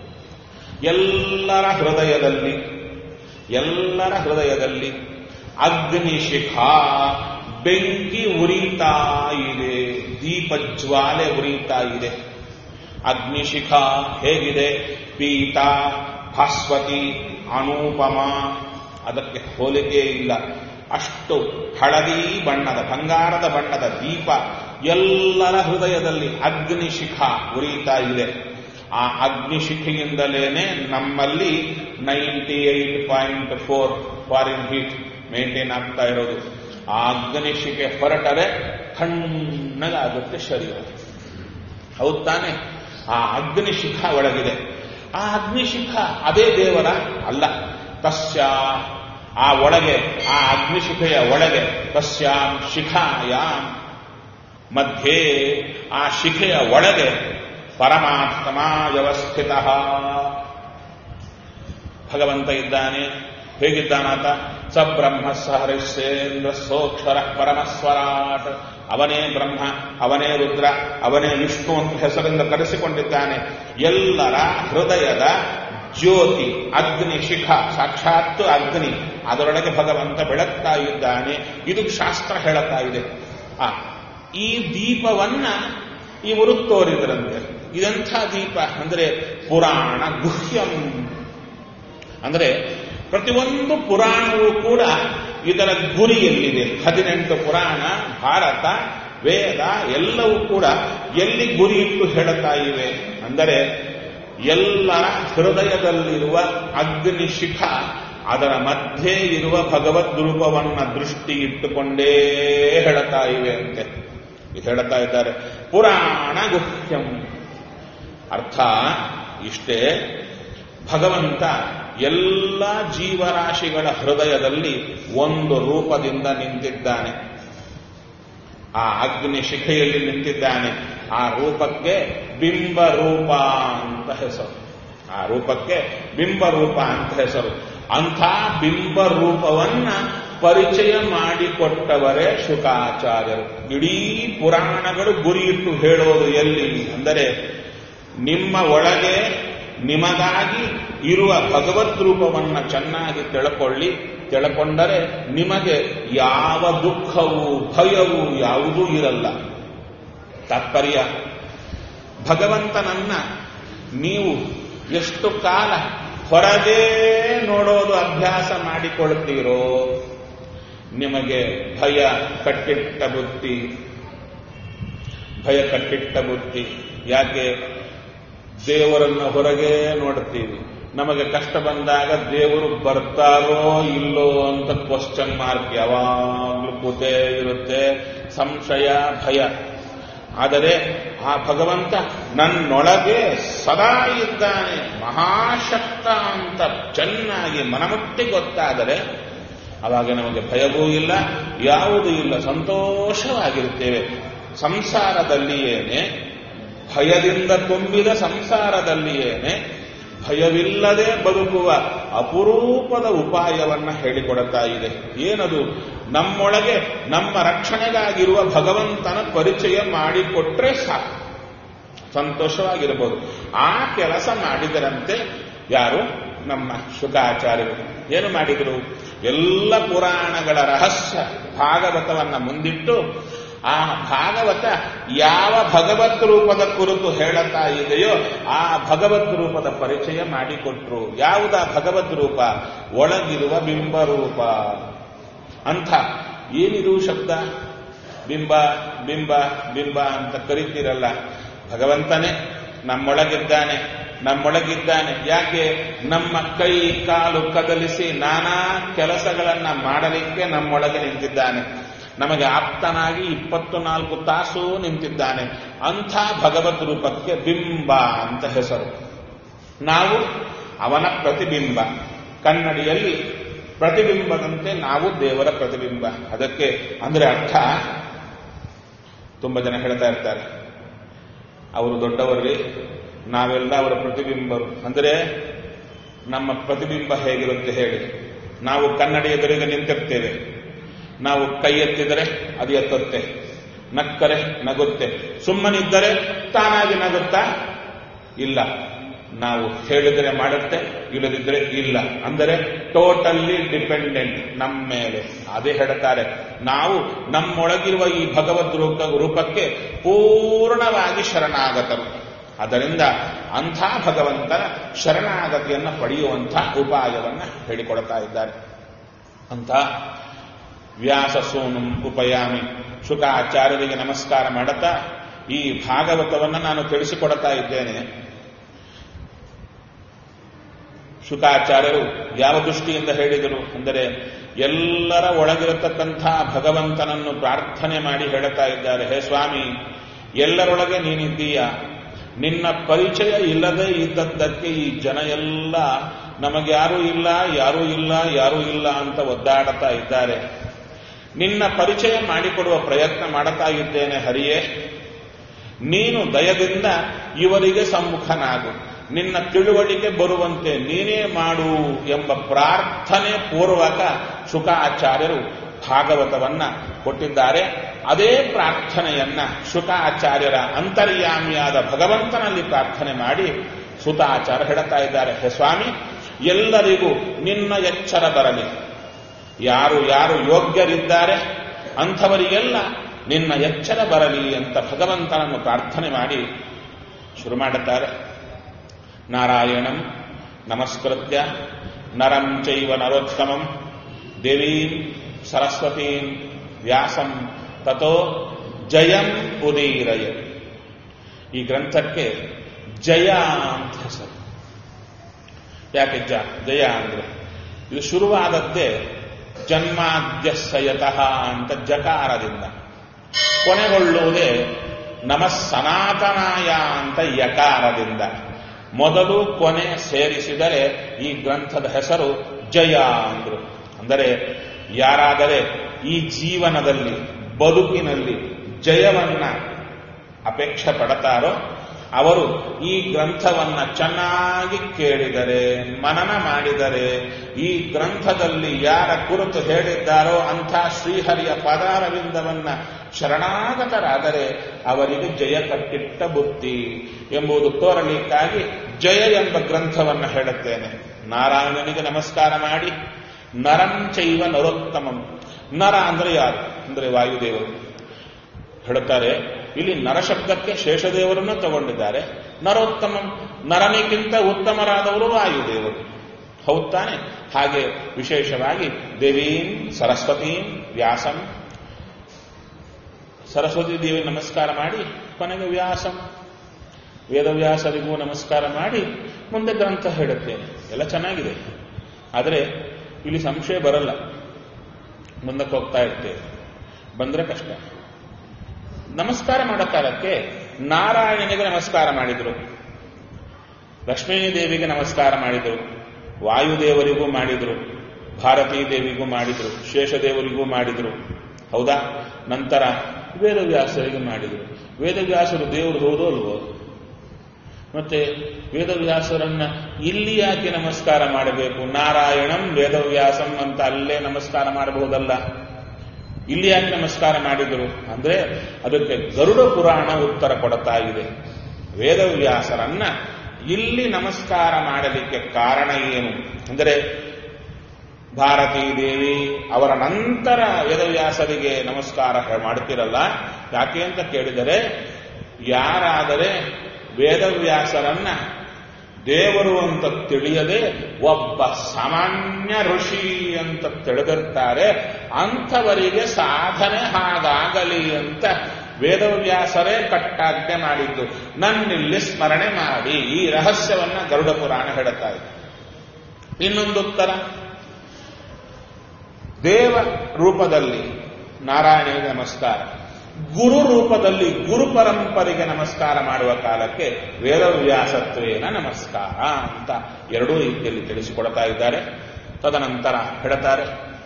ಎಲ್ಲರ ಹೃದಯದಲ್ಲಿ ಎಲ್ಲರ ಹೃದಯದಲ್ಲಿ ಅಗ್ನಿಶಿಖ ಬೆಂಕಿ ಉರಿತಾ ಇದೆ ದೀಪ ಜ್ವಾಲೆ ಉರಿತಾ ಇದೆ ಅಗ್ನಿಶಿಖ ಹೇಗಿದೆ ಪೀತ ಭಾಸ್ವತಿ ಅನೂಪಮ ಅದಕ್ಕೆ ಹೋಲಿಕೆ ಇಲ್ಲ ಅಷ್ಟು ಹಳದಿ ಬಣ್ಣದ ಬಂಗಾರದ ಬಣ್ಣದ ದೀಪ ಎಲ್ಲರ ಹೃದಯದಲ್ಲಿ ಅಗ್ನಿಶಿಖ ಉರಿತಾ ಇದೆ ಆ ಅಗ್ನಿಶಿಖೆಯಿಂದಲೇನೆ ನಮ್ಮಲ್ಲಿ ninety eight point four Fahrenheit maintain ಆಗ್ತಾ ಇರೋದು ಆ ಅಗ್ನಿಶಿಖೆ ಹೊರಟರೆ ತಣ್ಣಗಾಗುತ್ತೆ ಶರೀರ ಹೌದು ತಾನೆ ಆ ಅಗ್ನಿಶಿಖ ಒಳಗಿದೆ ಆ ಅಗ್ನಿಶಿಖ ಅದೇ ದೇವರ ಅಲ್ಲ ತಸ್ಯ ಆ ಒಳಗೆ ಆ ಅಗ್ನಿಶಿಖೆಯ ಒಳಗೆ ತಸ್ಯಾಂ ಶಿಖಾಯಾಮ್ ಮಧ್ಯೆ ಆ ಶಿಖೆಯ ಒಳಗೆ ಪರಮಾತ್ಮ ವ್ಯವಸ್ಥಿತ ಭಗವಂತ ಇದ್ದಾನೆ ಹೇಗಿದ್ದಾನಾತ ಸ ಬ್ರಹ್ಮ ಸಹರಿಷೇಂದ್ರ ಸೋಕ್ಷರ ಪರಮಸ್ವರಾಟ್ ಅವನೇ ಬ್ರಹ್ಮ ಅವನೇ ರುದ್ರ ಅವನೇ ವಿಷ್ಣು ಅಂತ ಹೆಸರಿಂದ ಕರೆಸಿಕೊಂಡಿದ್ದಾನೆ ಎಲ್ಲರ ಹೃದಯದ ಜ್ಯೋತಿ ಅಗ್ನಿ ಶಿಖ ಸಾಕ್ಷಾತ್ ಅಗ್ನಿ ಅದರೊಳಗೆ ಭಗವಂತ ಬೆಳಗ್ತಾ ಇದ್ದಾನೆ ಇದು ಶಾಸ್ತ್ರ ಹೇಳುತ್ತಾ ಇದೆ ಆ ಈ ದೀಪವನ್ನ ಇವರು ತೋರಿದ್ರಂತೆ ಇದೆಂಥ ದೀಪ ಅಂದ್ರೆ ಪುರಾಣ ಗುಹ್ಯಂ ಅಂದ್ರೆ ಪ್ರತಿಯೊಂದು ಪುರಾಣವೂ ಕೂಡ ಇದರ ಗುರಿ ಎಲ್ಲಿದೆ ಹದಿನೆಂಟು ಪುರಾಣ ಭಾರತ ವೇದ ಎಲ್ಲವೂ ಕೂಡ ಎಲ್ಲಿ ಗುರಿ ಇಟ್ಟು ಹೇಳುತ್ತಾ ಇವೆ ಅಂದರೆ ಎಲ್ಲರ ಹೃದಯದಲ್ಲಿರುವ ಅಗ್ನಿ ಶಿಖ ಅದರ ಮಧ್ಯೆ ಇರುವ ಭಗವದ್ ರೂಪವನ್ನ ದೃಷ್ಟಿ ಇಟ್ಟುಕೊಂಡೇ ಹೇಳುತ್ತಾ ಇವೆ ಅಂತೆ ಇದು ಹೇಳುತ್ತಾ ಇದ್ದಾರೆ ಪುರಾಣ ಗುಹ್ಯಂ ಅರ್ಥ ಇಷ್ಟೇ ಭಗವಂತ ಎಲ್ಲ ಜೀವರಾಶಿಗಳ ಹೃದಯದಲ್ಲಿ ಒಂದು ರೂಪದಿಂದ ನಿಂತಿದ್ದಾನೆ ಆ ಅಗ್ನಿ ಶಿಖೆಯಲ್ಲಿ ನಿಂತಿದ್ದಾನೆ ಆ ರೂಪಕ್ಕೆ ಬಿಂಬ ರೂಪ ಅಂತ ಹೆಸರು ಆ ರೂಪಕ್ಕೆ ಬಿಂಬ ರೂಪ ಅಂತ ಹೆಸರು ಅಂಥ ಬಿಂಬ ರೂಪವನ್ನ ಪರಿಚಯ ಮಾಡಿಕೊಟ್ಟವರೇ ಶುಕಾಚಾರ್ಯರು ಇಡೀ ಪುರಾಣಗಳು ಗುರಿಯಿಟ್ಟು ಹೇಳೋದು ಎಲ್ಲಿ ಅಂದರೆ ನಿಮ್ಮ ಒಳಗೆ ನಿಮಗಾಗಿ ಇರುವ ಭಗವದ್ ರೂಪವನ್ನ ಚೆನ್ನಾಗಿ ತಿಳ್ಕೊಳ್ಳಿ ತಿಳ್ಕೊಂಡರೆ ನಿಮಗೆ ಯಾವ ದುಃಖವೂ ಭಯವೂ ಯಾವುದೂ ಇರಲ್ಲ ತಾತ್ಪರ್ಯ ಭಗವಂತನನ್ನ ನೀವು ಎಷ್ಟು ಕಾಲ ಹೊರಗೆ ನೋಡೋದು ಅಭ್ಯಾಸ ಮಾಡಿಕೊಳ್ತೀರೋ ನಿಮಗೆ ಭಯ ಕಟ್ಟಿಟ್ಟ ಬುದ್ಧಿ ಭಯ ಕಟ್ಟಿಟ್ಟ ಬುದ್ಧಿ ಯಾಕೆ ದೇವರನ್ನು ಹೊರಗೆ ನೋಡ್ತೀವಿ ನಮಗೆ ಕಷ್ಟ ಬಂದಾಗ ದೇವರು ಬರ್ತಾರೋ ಇಲ್ಲೋ ಅಂತ ಕ್ವಶನ್ ಮಾರ್ಕ್ ಯಾವಾಗಲೂ ಕೂತೇ ಇರುತ್ತೆ ಸಂಶಯ ಭಯ ಆದರೆ ಆ ಭಗವಂತ ನನ್ನೊಳಗೆ ಸದಾ ಇದ್ದಾನೆ ಮಹಾಶಕ್ತ ಅಂತ ಚೆನ್ನಾಗಿ ಮನಮುಟ್ಟಿ ಗೊತ್ತಾದರೆ ಅವಾಗ ನಮಗೆ ಭಯವೂ ಇಲ್ಲ ಯಾವುದೂ ಇಲ್ಲ ಸಂತೋಷವಾಗಿರುತ್ತೇವೆ ಸಂಸಾರದಲ್ಲಿಯೇನೆ ಭಯದಿಂದ ತುಂಬಿದ ಸಂಸಾರದಲ್ಲಿಯೇನೆ ಭಯವಿಲ್ಲದೆ ಬದುಕುವ ಅಪರೂಪದ ಉಪಾಯವನ್ನ ಹೇಳಿಕೊಡುತ್ತಾ ಇದೆ ಏನದು ನಮ್ಮೊಳಗೆ ನಮ್ಮ ರಕ್ಷಣೆಗಾಗಿರುವ ಭಗವಂತನ ಪರಿಚಯ ಮಾಡಿಕೊಟ್ರೆ ಸಾಕು ಸಂತೋಷವಾಗಿರಬಹುದು ಆ ಕೆಲಸ ಮಾಡಿದರಂತೆ ಯಾರು ನಮ್ಮ ಶುಕಾಚಾರ್ಯರು ಏನು ಮಾಡಿದರು ಎಲ್ಲ ಪುರಾಣಗಳ ರಹಸ್ಯ ಭಾಗವತವನ್ನ ಮುಂದಿಟ್ಟು ಆ ಭಾಗವತ ಯಾವ ಭಗವತ್ ರೂಪದ ಕುರಿತು ಹೇಳುತ್ತಾ ಇದೆಯೋ ಆ ಭಗವತ್ ರೂಪದ ಪರಿಚಯ ಮಾಡಿಕೊಟ್ರು ಯಾವುದ ಭಗವತ್ ರೂಪ ಒಳಗಿರುವ ಬಿಂಬ ರೂಪ ಅಂಥ ಏನಿದು ಶಬ್ದ ಬಿಂಬ ಬಿಂಬ ಬಿಂಬ ಅಂತ ಕರಿತೀರಲ್ಲ ಭಗವಂತನೇ ನಮ್ಮೊಳಗಿದ್ದಾನೆ ನಮ್ಮೊಳಗಿದ್ದಾನೆ ಯಾಕೆ ನಮ್ಮ ಕೈ ಕಾಲು ಕದಲಿಸಿ ನಾನಾ ಕೆಲಸಗಳನ್ನ ಮಾಡಲಿಕ್ಕೆ ನಮ್ಮೊಳಗೆ ನಿಂತಿದ್ದಾನೆ ನಮಗೆ ಆಪ್ತನಾಗಿ ಇಪ್ಪತ್ತು ನಾಲ್ಕು ತಾಸು ನಿಂತಿದ್ದಾನೆ ಅಂಥ ಭಗವದ್ ರೂಪಕ್ಕೆ ಬಿಂಬ ಅಂತ ಹೆಸರು ನಾವು ಅವನ ಪ್ರತಿಬಿಂಬ ಕನ್ನಡಿಯಲ್ಲಿ ಪ್ರತಿಬಿಂಬದಂತೆ ನಾವು ದೇವರ ಪ್ರತಿಬಿಂಬ ಅದಕ್ಕೆ ಅಂದ್ರೆ ಅರ್ಥ ತುಂಬ ಜನ ಹೇಳ್ತಾ ಇರ್ತಾರೆ ಅವರು ದೊಡ್ಡವರಲ್ಲಿ ನಾವೆಲ್ಲ ಅವರ ಪ್ರತಿಬಿಂಬರು ಅಂದರೆ ನಮ್ಮ ಪ್ರತಿಬಿಂಬ ಹೇಗಿರುತ್ತೆ ಹೇಳಿ ನಾವು ಕನ್ನಡಿ ಎದುರಿಗೆ ನಿಂತಿರ್ತೇವೆ ನಾವು ಕೈ ಎತ್ತಿದರೆ ಅದು ಎತ್ತುತ್ತೆ ನಕ್ಕರೆ ನಗುತ್ತೆ ಸುಮ್ಮನಿದ್ದರೆ ತಾನಾಗಿ ನಗುತ್ತಾ ಇಲ್ಲ ನಾವು ಹೇಳಿದರೆ ಮಾಡುತ್ತೆ ಇಲ್ಲದಿದ್ದರೆ ಇಲ್ಲ ಅಂದರೆ ಟೋಟಲ್ಲಿ ಡಿಪೆಂಡೆಂಟ್ ನಮ್ಮ ಮೇಲೆ ಅದೇ ಹೇಳ್ತಾರೆ ನಾವು ನಮ್ಮೊಳಗಿರುವ ಈ ಭಗವದ್ ರೂಪ ರೂಪಕ್ಕೆ ಪೂರ್ಣವಾಗಿ ಶರಣಾಗತರು ಅದರಿಂದ ಅಂಥ ಭಗವಂತನ ಶರಣಾಗತಿಯನ್ನು ಪಡೆಯುವಂಥ ಉಪಾಯವನ್ನು ಹೇಳಿಕೊಡ್ತಾ ಇದ್ದಾರೆ ಅಂತ ವ್ಯಾಸ ಸೋನು ಉಪಯಾಮಿ ಶುಕಾಚಾರ್ಯರಿಗೆ ನಮಸ್ಕಾರ ಮಾಡುತ್ತಾ ಈ ಭಾಗವತವನ್ನು ನಾನು ತಿಳಿಸಿಕೊಡ್ತಾ ಇದ್ದೇನೆ ಶುಕಾಚಾರ್ಯರು ಯಾವ ದೃಷ್ಟಿಯಿಂದ ಹೇಳಿದರು ಅಂದರೆ ಎಲ್ಲರ ಒಳಗಿರತಕ್ಕಂಥ ಭಗವಂತನನ್ನು ಪ್ರಾರ್ಥನೆ ಮಾಡಿ ಹೇಳುತ್ತಾ ಇದ್ದಾರೆ ಹೇ ಸ್ವಾಮಿ ಎಲ್ಲರೊಳಗೆ ನೀನಿದ್ದೀಯ ನಿನ್ನ ಪರಿಚಯ ಇಲ್ಲದೆ ಇದ್ದದ್ದಕ್ಕೆ ಈ ಜನ ಎಲ್ಲ ನಮಗೆ ಯಾರೂ ಇಲ್ಲ ಯಾರೂ ಇಲ್ಲ ಯಾರೂ ಇಲ್ಲ ಅಂತ ಒದ್ದಾಡ್ತಾ ಇದ್ದಾರೆ ನಿನ್ನ ಪರಿಚಯ ಮಾಡಿಕೊಡುವ ಪ್ರಯತ್ನ ಮಾಡುತ್ತಾ ಇದ್ದೇನೆ ಹರಿಯೇ ನೀನು ದಯದಿಂದ ಇವರಿಗೆ ಸಮ್ಮುಖನಾಗು ನಿನ್ನ ತಿಳುವಳಿಕೆ ಬರುವಂತೆ ನೀನೇ ಮಾಡು ಎಂಬ ಪ್ರಾರ್ಥನೆ ಪೂರ್ವಕ ಶುಕಾಚಾರ್ಯರು ಭಾಗವತವನ್ನ ಕೊಟ್ಟಿದ್ದಾರೆ ಅದೇ ಪ್ರಾರ್ಥನೆಯನ್ನ ಶುಕಾಚಾರ್ಯರ ಅಂತರ್ಯಾಮಿಯಾದ ಭಗವಂತನಲ್ಲಿ ಪ್ರಾರ್ಥನೆ ಮಾಡಿ ಸುತಾಚಾರ್ಯ ಹೇಳುತ್ತಾ ಇದ್ದಾರೆ ಹೇ ಸ್ವಾಮಿ ಎಲ್ಲರಿಗೂ ನಿನ್ನ ಎಚ್ಚರ ಬರಲಿ ಯಾರು ಯಾರು ಯೋಗ್ಯರಿದ್ದಾರೆ ಅಂಥವರಿಗೆಲ್ಲ ನಿನ್ನ ಎಚ್ಚರ ಬರಲಿ ಅಂತ ಭಗವಂತನನ್ನು ಪ್ರಾರ್ಥನೆ ಮಾಡಿ ಶುರು ಮಾಡುತ್ತಾರೆ ನಾರಾಯಣಂ ನಮಸ್ಕೃತ್ಯ ನರಂ ಚೈವ ನರೋತ್ತಮಂ ದೇವೀಂ ಸರಸ್ವತೀಂ ವ್ಯಾಸಂ ತಥೋ ಜಯಂ ಉದೀರಯ ಈ ಗ್ರಂಥಕ್ಕೆ ಜಯ ಅಂತ ಹೆಸರು ಯಾಕೆ ಜ ಜಯ ಅಂದ್ರೆ ಇದು ಶುರುವಾದದ್ದೇ ಜನ್ಮಾದ್ಯಸಯತಃ ಅಂತ ಜಕಾರದಿಂದ ಕೊನೆಗೊಳ್ಳುವುದೇ ನಮಃ ಸನಾತನಾಯ ಅಂತ ಯಕಾರದಿಂದ ಮೊದಲು ಕೊನೆ ಸೇರಿಸಿದರೆ ಈ ಗ್ರಂಥದ ಹೆಸರು ಜಯ ಅಂದ್ರು ಅಂದರೆ ಯಾರಾದರೆ ಈ ಜೀವನದಲ್ಲಿ ಬದುಕಿನಲ್ಲಿ ಜಯವನ್ನ ಅಪೇಕ್ಷೆ ಪಡ್ತಾರೋ ಅವರು ಈ ಗ್ರಂಥವನ್ನ ಚೆನ್ನಾಗಿ ಕೇಳಿದರೆ ಮನನ ಮಾಡಿದರೆ ಈ ಗ್ರಂಥದಲ್ಲಿ ಯಾರ ಕುರಿತು ಹೇಳಿದ್ದಾರೋ ಅಂಥ ಶ್ರೀಹರಿಯ ಪದಾರವಿಂದವನ್ನ ಶರಣಾಗತರಾದರೆ ಅವರಿಗೆ ಜಯ ಕಟ್ಟಿಟ್ಟ ಬುದ್ಧಿ ಎಂಬುದು ತೋರಲಿಕ್ಕಾಗಿ ಜಯ ಎಂಬ ಗ್ರಂಥವನ್ನು ಹೇಳುತ್ತೇನೆ ನಾರಾಯಣನಿಗೆ ನಮಸ್ಕಾರ ಮಾಡಿ ನರಂ ಚೈವ ನರೋತ್ತಮಂ ನರ ಅಂದ್ರೆ ಯಾರು ಅಂದ್ರೆ ವಾಯುದೇವರು ಹೇಳುತ್ತಾರೆ ಇಲ್ಲಿ ನರಶಬ್ದಕ್ಕೆ ಶೇಷದೇವರನ್ನು ತಗೊಂಡಿದ್ದಾರೆ ನರೋತ್ತಮಂ ನರನಿಗಿಂತ ಉತ್ತಮರಾದವರು ವಾಯುದೇವರು ಹೌದ್ ತಾನೆ ಹಾಗೆ ವಿಶೇಷವಾಗಿ ದೇವೀಂ ಸರಸ್ವತೀಂ ವ್ಯಾಸಂ ಸರಸ್ವತಿ ದೇವಿ ನಮಸ್ಕಾರ ಮಾಡಿ ಕೊನೆಗೆ ವ್ಯಾಸಂ ವೇದವ್ಯಾಸರಿಗೂ ನಮಸ್ಕಾರ ಮಾಡಿ ಮುಂದೆ ಗ್ರಂಥ ಹೇಳುತ್ತೇನೆ ಎಲ್ಲ ಚೆನ್ನಾಗಿದೆ ಆದರೆ ಇಲ್ಲಿ ಸಂಶಯ ಬರಲ್ಲ ಮುಂದಕ್ಕೆ ಹೋಗ್ತಾ ಇರ್ತೇವೆ ಬಂದ್ರೆ ಕಷ್ಟ ನಮಸ್ಕಾರ ಮಾಡೋ ಕಾಲಕ್ಕೆ ನಾರಾಯಣನಿಗೆ ನಮಸ್ಕಾರ ಮಾಡಿದರು ಲಕ್ಷ್ಮೀ ದೇವಿಗೆ ನಮಸ್ಕಾರ ಮಾಡಿದರು ವಾಯುದೇವರಿಗೂ ಮಾಡಿದರು ಭಾರತೀ ದೇವಿಗೂ ಮಾಡಿದರು ಶೇಷದೇವರಿಗೂ ಮಾಡಿದರು ಹೌದಾ ನಂತರ ವೇದವ್ಯಾಸರಿಗೆ ಮಾಡಿದರು ವೇದವ್ಯಾಸರು ದೇವರು ಹೌದೋ ಅಲ್ವೋ ಮತ್ತೆ ವೇದವ್ಯಾಸರನ್ನ ಇಲ್ಲಿ ಯಾಕೆ ನಮಸ್ಕಾರ ಮಾಡಬೇಕು ನಾರಾಯಣಂ ವೇದವ್ಯಾಸಂ ಅಂತ ಅಲ್ಲೇ ನಮಸ್ಕಾರ ಮಾಡಬಹುದಲ್ಲ ಇಲ್ಲಿ ಯಾಕೆ ನಮಸ್ಕಾರ ಮಾಡಿದರು ಅಂದ್ರೆ ಅದಕ್ಕೆ ಗರುಡ ಪುರಾಣ ಉತ್ತರ ಕೊಡ್ತಾ ಇದೆ ವೇದವ್ಯಾಸರನ್ನ ಇಲ್ಲಿ ನಮಸ್ಕಾರ ಮಾಡಲಿಕ್ಕೆ ಕಾರಣ ಏನು ಅಂದರೆ ಭಾರತೀ ದೇವಿ ಅವರ ನಂತರ ವೇದವ್ಯಾಸರಿಗೆ ನಮಸ್ಕಾರ ಮಾಡ್ತಿರಲ್ಲ ಯಾಕೆ ಅಂತ ಕೇಳಿದರೆ ಯಾರಾದರೆ ವೇದವ್ಯಾಸರನ್ನ ದೇವರು ಅಂತ ತಿಳಿಯದೆ ಒಬ್ಬ ಸಾಮಾನ್ಯ ಋಷಿ ಅಂತ ತಿಳಿದಿರ್ತಾರೆ ಅಂಥವರಿಗೆ ಸಾಧನೆ ಹಾಗಾಗಲಿ ಅಂತ ವೇದವ್ಯಾಸರೇ ಕಟ್ಟಾಜ್ಞೆ ಮಾಡಿದ್ದು ನನ್ನಿಲ್ಲಿ ಸ್ಮರಣೆ ಮಾಡಿ ಈ ರಹಸ್ಯವನ್ನ ಗರುಡ ಪುರಾಣ ಹೇಳುತ್ತಾ ಇದೆ ಇನ್ನೊಂದು ಉತ್ತರ ದೇವ ರೂಪದಲ್ಲಿ ನಾರಾಯಣಿಗೆ ನಮಸ್ಕಾರ ಗುರು ರೂಪದಲ್ಲಿ ಗುರು ಪರಂಪರೆಗೆ ನಮಸ್ಕಾರ ಮಾಡುವ ಕಾಲಕ್ಕೆ ವೇದವ್ಯಾಸತ್ವೇನ ನಮಸ್ಕಾರ ಅಂತ ಎರಡೂ ರೀತಿಯಲ್ಲಿ ತಿಳಿಸಿಕೊಡ್ತಾ ಇದ್ದಾರೆ ತದನಂತರ ಹೇಳ್ತಾರೆ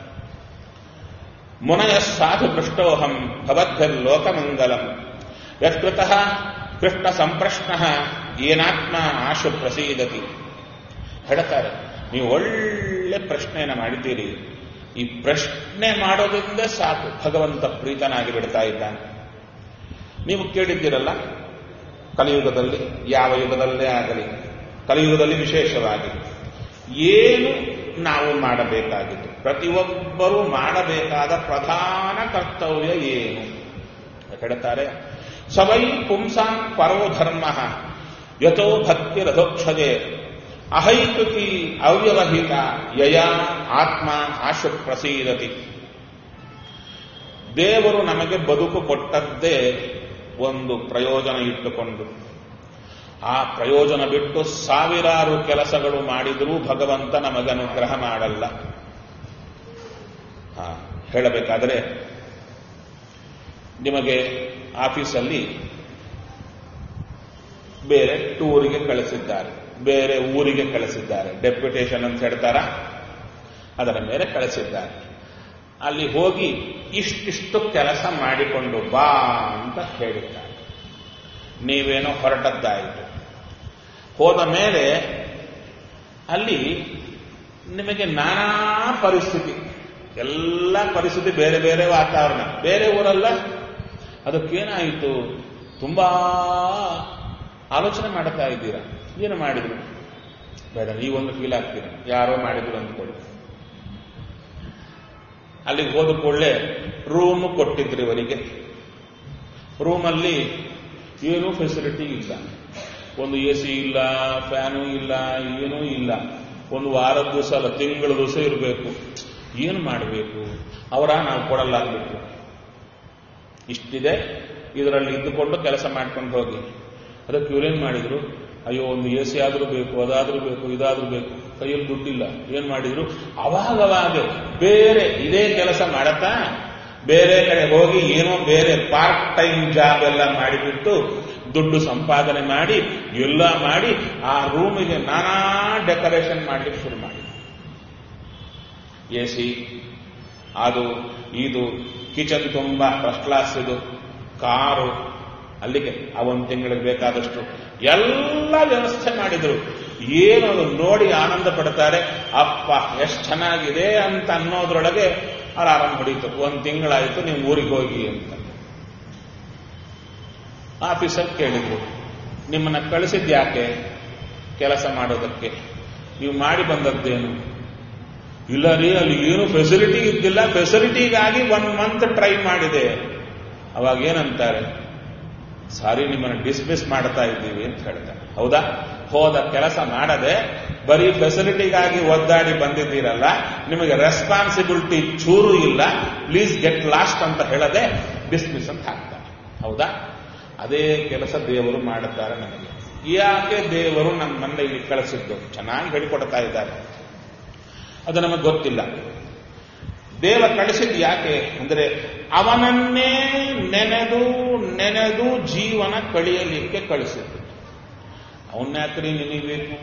ಮುನಯ ಸಾಧು ಪೃಷ್ಟೋಹಂ ಭವದ್ಭಿರ್ಲೋಕಮಂಗಲಂ ಯತ್ಕೃತಃ ಕೃಷ್ಣ ಸಂಪ್ರಶ್ನ ಏನಾತ್ಮ ಆಶು ಪ್ರಸೀದತಿ ಹೇಳ್ತಾರೆ ನೀವು ಒಳ್ಳೆ ಪ್ರಶ್ನೆಯನ್ನು ಮಾಡಿದ್ದೀರಿ ಈ ಪ್ರಶ್ನೆ ಮಾಡೋದ್ರಿಂದ ಸಾಕು ಭಗವಂತ ಪ್ರೀತನಾಗಿ ಬಿಡ್ತಾ ಇದ್ದಾನೆ ನೀವು ಕೇಳಿದ್ದೀರಲ್ಲ ಕಲಿಯುಗದಲ್ಲಿ ಯಾವ ಯುಗದಲ್ಲೇ ಆಗಲಿ ಕಲಿಯುಗದಲ್ಲಿ ವಿಶೇಷವಾಗಿ ಏನು ನಾವು ಮಾಡಬೇಕಾಗಿತ್ತು ಪ್ರತಿಯೊಬ್ಬರೂ ಮಾಡಬೇಕಾದ ಪ್ರಧಾನ ಕರ್ತವ್ಯ ಏನು ಹೇಳ್ತಾರೆ ಸವೈ ಪುಂಸಾಂ ಪರೋ ಧರ್ಮ ಯಥೋ ಭಕ್ತಿ ರಥೋಕ್ಷಜೆ ಅಹೈಕೃತಿ ಅವ್ಯವಹಿತ ಯಯ ಆತ್ಮ ಆಶು ಪ್ರಸೀದತಿ ದೇವರು ನಮಗೆ ಬದುಕು ಕೊಟ್ಟದ್ದೇ ಒಂದು ಪ್ರಯೋಜನ ಇಟ್ಟುಕೊಂಡು ಆ ಪ್ರಯೋಜನ ಬಿಟ್ಟು ಸಾವಿರಾರು ಕೆಲಸಗಳು ಮಾಡಿದರೂ ಭಗವಂತ ನಮಗೆ ಅನುಗ್ರಹ ಮಾಡಲ್ಲ ಹಾ ಹೇಳಬೇಕಾದರೆ ನಿಮಗೆ ಆಫೀಸಲ್ಲಿ ಬೇರೆ ಟೂರಿಗೆ ಕಳಿಸಿದ್ದಾರೆ ಬೇರೆ ಊರಿಗೆ ಕಳಿಸಿದ್ದಾರೆ ಡೆಪ್ಯುಟೇಷನ್ ಅಂತ ಹೇಳ್ತಾರ ಅದರ ಮೇಲೆ ಕಳಿಸಿದ್ದಾರೆ ಅಲ್ಲಿ ಹೋಗಿ ಇಷ್ಟಿಷ್ಟು ಕೆಲಸ ಮಾಡಿಕೊಂಡು ಬಾ ಅಂತ ಹೇಳಿದ್ದಾರೆ ನೀವೇನೋ ಹೊರಟದ್ದಾಯಿತು ಹೋದ ಮೇಲೆ ಅಲ್ಲಿ ನಿಮಗೆ ನಾನಾ ಪರಿಸ್ಥಿತಿ ಎಲ್ಲ ಪರಿಸ್ಥಿತಿ ಬೇರೆ ಬೇರೆ ವಾತಾವರಣ ಬೇರೆ ಊರಲ್ಲ ಅದಕ್ಕೇನಾಯಿತು ತುಂಬಾ ಆಲೋಚನೆ ಮಾಡ್ತಾ ಇದ್ದೀರಾ ಏನು ಮಾಡಿದ್ರು ಬೇಡ ನೀವೊಂದು ಫೀಲ್ ಆಗ್ತೀರ ಯಾರೋ ಮಾಡಿದ್ರು ಅಂದ್ಕೊಳ್ಳಿ ಅಲ್ಲಿಗೆ ಹೋದ ಕೂಡಲೇ ರೂಮ್ ಕೊಟ್ಟಿದ್ರು ಇವರಿಗೆ ರೂಮಲ್ಲಿ ಏನೂ ಫೆಸಿಲಿಟಿ ಇಲ್ಲ ಒಂದು ಎ ಸಿ ಇಲ್ಲ ಫ್ಯಾನು ಇಲ್ಲ ಏನೂ ಇಲ್ಲ ಒಂದು ವಾರದ ದಿವಸ ಅಲ್ಲ ತಿಂಗಳ ದಿವಸ ಇರಬೇಕು ಏನು ಮಾಡಬೇಕು ಅವರ ನಾವು ಕೊಡಲ್ಲ ಅಂದ್ಬಿಟ್ರು ಇಷ್ಟಿದೆ ಇದರಲ್ಲಿ ಇದ್ದುಕೊಂಡು ಕೆಲಸ ಮಾಡ್ಕೊಂಡು ಹೋಗಿ ಅದಕ್ಕೆ ಇವ್ರೇನ್ ಮಾಡಿದ್ರು ಅಯ್ಯೋ ಒಂದು ಎ ಸಿ ಆದ್ರೂ ಬೇಕು ಅದಾದ್ರೂ ಬೇಕು ಇದಾದ್ರೂ ಬೇಕು ಕೈಯಲ್ಲಿ ದುಡ್ಡಿಲ್ಲ ಏನ್ ಮಾಡಿದ್ರು ಅವಾಗವಾಗ ಬೇರೆ ಇದೇ ಕೆಲಸ ಮಾಡತ್ತಾ ಬೇರೆ ಕಡೆ ಹೋಗಿ ಏನೋ ಬೇರೆ ಪಾರ್ಟ್ ಟೈಮ್ ಜಾಬ್ ಎಲ್ಲ ಮಾಡಿಬಿಟ್ಟು ದುಡ್ಡು ಸಂಪಾದನೆ ಮಾಡಿ ಎಲ್ಲ ಮಾಡಿ ಆ ರೂಮಿಗೆ ನಾನಾ ಡೆಕೋರೇಷನ್ ಮಾಡ್ಲಿಕ್ಕೆ ಶುರು ಮಾಡಿ ಎ ಸಿ ಅದು ಇದು ಕಿಚನ್ ತುಂಬಾ ಫಸ್ಟ್ ಕ್ಲಾಸ್ ಇದು ಕಾರು ಅಲ್ಲಿಗೆ ಆ ಒಂದು ತಿಂಗಳಿಗೆ ಬೇಕಾದಷ್ಟು ಎಲ್ಲ ವ್ಯವಸ್ಥೆ ಮಾಡಿದ್ರು ಏನು ಅದು ನೋಡಿ ಆನಂದ ಪಡ್ತಾರೆ ಅಪ್ಪ ಎಷ್ಟು ಚೆನ್ನಾಗಿದೆ ಅಂತ ಅನ್ನೋದ್ರೊಳಗೆ ಅಲಾರಾಮ್ ಹೊಡೀತು ಒಂದು ತಿಂಗಳಾಯಿತು ನೀವು ಊರಿಗೆ ಹೋಗಿ ಅಂತ ಆಫೀಸರ್ ಕೇಳಿದ್ರು ನಿಮ್ಮನ್ನ ಕಳಿಸಿದ್ ಯಾಕೆ ಕೆಲಸ ಮಾಡೋದಕ್ಕೆ ನೀವು ಮಾಡಿ ಬಂದದ್ದೇನು ಇಲ್ಲ ರೀ ಅಲ್ಲಿ ಏನು ಫೆಸಿಲಿಟಿ ಇದ್ದಿಲ್ಲ ಫೆಸಿಲಿಟಿಗಾಗಿ ಒನ್ ಮಂತ್ ಟ್ರೈ ಮಾಡಿದೆ ಅವಾಗ ಏನಂತಾರೆ ಸಾರಿ ನಿಮ್ಮನ್ನು ಡಿಸ್ಮಿಸ್ ಮಾಡ್ತಾ ಇದ್ದೀವಿ ಅಂತ ಹೇಳ್ತಾರೆ ಹೌದಾ ಹೋದ ಕೆಲಸ ಮಾಡದೆ ಬರೀ ಫೆಸಿಲಿಟಿಗಾಗಿ ಒದ್ದಾಡಿ ಬಂದಿದ್ದೀರಲ್ಲ ನಿಮಗೆ ರೆಸ್ಪಾನ್ಸಿಬಿಲಿಟಿ ಚೂರು ಇಲ್ಲ ಪ್ಲೀಸ್ ಗೆಟ್ ಲಾಸ್ಟ್ ಅಂತ ಹೇಳದೆ ಡಿಸ್ಮಿಸ್ ಅಂತ ಹಾಕ್ತಾರೆ ಹೌದಾ ಅದೇ ಕೆಲಸ ದೇವರು ಮಾಡುತ್ತಾರೆ ನನಗೆ ಯಾಕೆ ದೇವರು ನಮ್ಮನ್ನ ಇಲ್ಲಿ ಕಳಿಸಿದ್ದು ಚೆನ್ನಾಗಿ ಹೇಳಿಕೊಡ್ತಾ ಇದ್ದಾರೆ ಅದು ನಮಗೆ ಗೊತ್ತಿಲ್ಲ ದೇವ ಕಳಿಸಿದ್ದು ಯಾಕೆ ಅಂದರೆ ಅವನನ್ನೇ ನೆನೆದು ನೆನೆದು ಜೀವನ ಕಳಿಯಲಿಕ್ಕೆ ಕಳಿಸಿದ್ದು ಅವನ್ಯಾಕ್ರಿ ನೆನೆಯಬೇಕು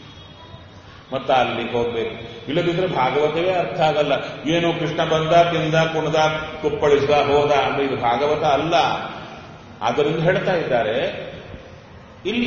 ಮತ್ತ ಅಲ್ಲಿಗೆ ಹೋಗ್ಬೇಕು ಇಲ್ಲದಿದ್ರೆ ಭಾಗವತವೇ ಅರ್ಥ ಆಗಲ್ಲ ಏನು ಕೃಷ್ಣ ಬಂದ ತಿಂದ ಕುಣದ ಕುಪ್ಪಳಿಸಿದ ಹೋದ ಅಂದ್ರೆ ಇದು ಭಾಗವತ ಅಲ್ಲ ಆದ್ದರಿಂದ ಹೇಳ್ತಾ ಇದ್ದಾರೆ ಇಲ್ಲಿ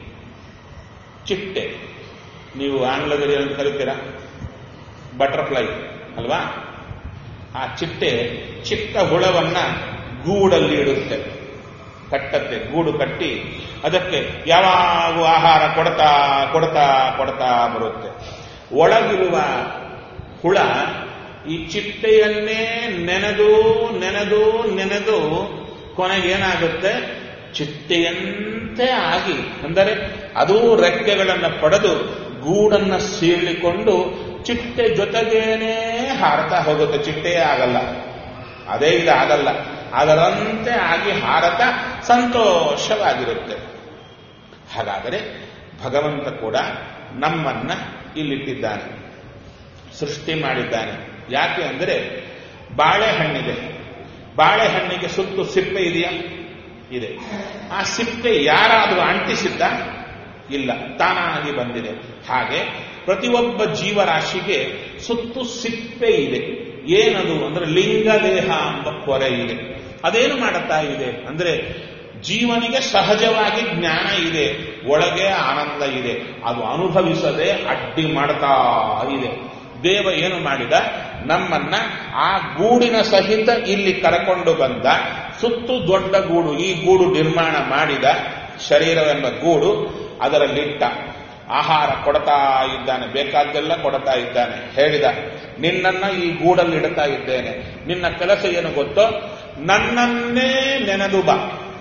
ಚಿಟ್ಟೆ ನೀವು ಆಂಗ್ಲದಲ್ಲಿ ಅಂತ ಕರಿತೀರಾ ಬಟರ್ಫ್ಲೈ ಅಲ್ವಾ ಆ ಚಿಟ್ಟೆ ಚಿಕ್ಕ ಹುಳವನ್ನ ಗೂಡಲ್ಲಿ ಇಡುತ್ತೆ ಕಟ್ಟತ್ತೆ ಗೂಡು ಕಟ್ಟಿ ಅದಕ್ಕೆ ಯಾವಾಗ ಆಹಾರ ಕೊಡ್ತಾ ಕೊಡ್ತಾ ಕೊಡ್ತಾ ಬರುತ್ತೆ ಒಳಗಿರುವ ಹುಳ ಈ ಚಿಟ್ಟೆಯನ್ನೇ ನೆನೆದು ನೆನೆದು ನೆನೆದು ಕೊನೆಗೇನಾಗುತ್ತೆ ಚಿಟ್ಟೆಯಂತೆ ಆಗಿ ಅಂದರೆ ಅದು ರೆಕ್ಕೆಗಳನ್ನು ಪಡೆದು ಗೂಡನ್ನ ಸೀಳಿಕೊಂಡು ಚಿಟ್ಟೆ ಜೊತೆಗೇನೆ ಹಾರತಾ ಹೋಗುತ್ತೆ ಚಿಟ್ಟೆಯೇ ಆಗಲ್ಲ ಅದೇ ಇದಾಗಲ್ಲ ಅದರಂತೆ ಆಗಿ ಹಾರತ ಸಂತೋಷವಾಗಿರುತ್ತೆ ಹಾಗಾದರೆ ಭಗವಂತ ಕೂಡ ನಮ್ಮನ್ನ ಇಲ್ಲಿಟ್ಟಿದ್ದಾನೆ ಸೃಷ್ಟಿ ಮಾಡಿದ್ದಾನೆ ಯಾಕೆ ಅಂದರೆ ಬಾಳೆಹಣ್ಣಿದೆ ಬಾಳೆಹಣ್ಣಿಗೆ ಸುತ್ತು ಸಿಪ್ಪೆ ಇದೆಯಾ ಇದೆ ಆ ಸಿಪ್ಪೆ ಯಾರಾದರೂ ಅಂಟಿಸಿದ್ದ ಇಲ್ಲ ತಾನಾಗಿ ಬಂದಿದೆ ಹಾಗೆ ಪ್ರತಿಯೊಬ್ಬ ಜೀವರಾಶಿಗೆ ಸುತ್ತು ಸಿಪ್ಪೆ ಇದೆ ಏನದು ಅಂದ್ರೆ ಲಿಂಗದೇಹ ಎಂಬ ಕೊರೆ ಇದೆ ಅದೇನು ಮಾಡುತ್ತಾ ಇದೆ ಅಂದ್ರೆ ಜೀವನಿಗೆ ಸಹಜವಾಗಿ ಜ್ಞಾನ ಇದೆ ಒಳಗೆ ಆನಂದ ಇದೆ ಅದು ಅನುಭವಿಸದೆ ಅಡ್ಡಿ ಮಾಡ್ತಾ ಇದೆ ದೇವ ಏನು ಮಾಡಿದ ನಮ್ಮನ್ನ ಆ ಗೂಡಿನ ಸಹಿತ ಇಲ್ಲಿ ಕರಕೊಂಡು ಬಂದ ಸುತ್ತು ದೊಡ್ಡ ಗೂಡು ಈ ಗೂಡು ನಿರ್ಮಾಣ ಮಾಡಿದ ಶರೀರವೆಂಬ ಗೂಡು ಅದರಲ್ಲಿಟ್ಟ ಆಹಾರ ಕೊಡ್ತಾ ಇದ್ದಾನೆ ಬೇಕಾದ್ದೆಲ್ಲ ಕೊಡ್ತಾ ಇದ್ದಾನೆ ಹೇಳಿದ ನಿನ್ನನ್ನ ಈ ಗೂಡಲ್ಲಿ ಇಡ್ತಾ ಇದ್ದೇನೆ ನಿನ್ನ ಕೆಲಸ ಏನು ಗೊತ್ತೋ ನನ್ನನ್ನೇ ನೆನೆದು ಬಾ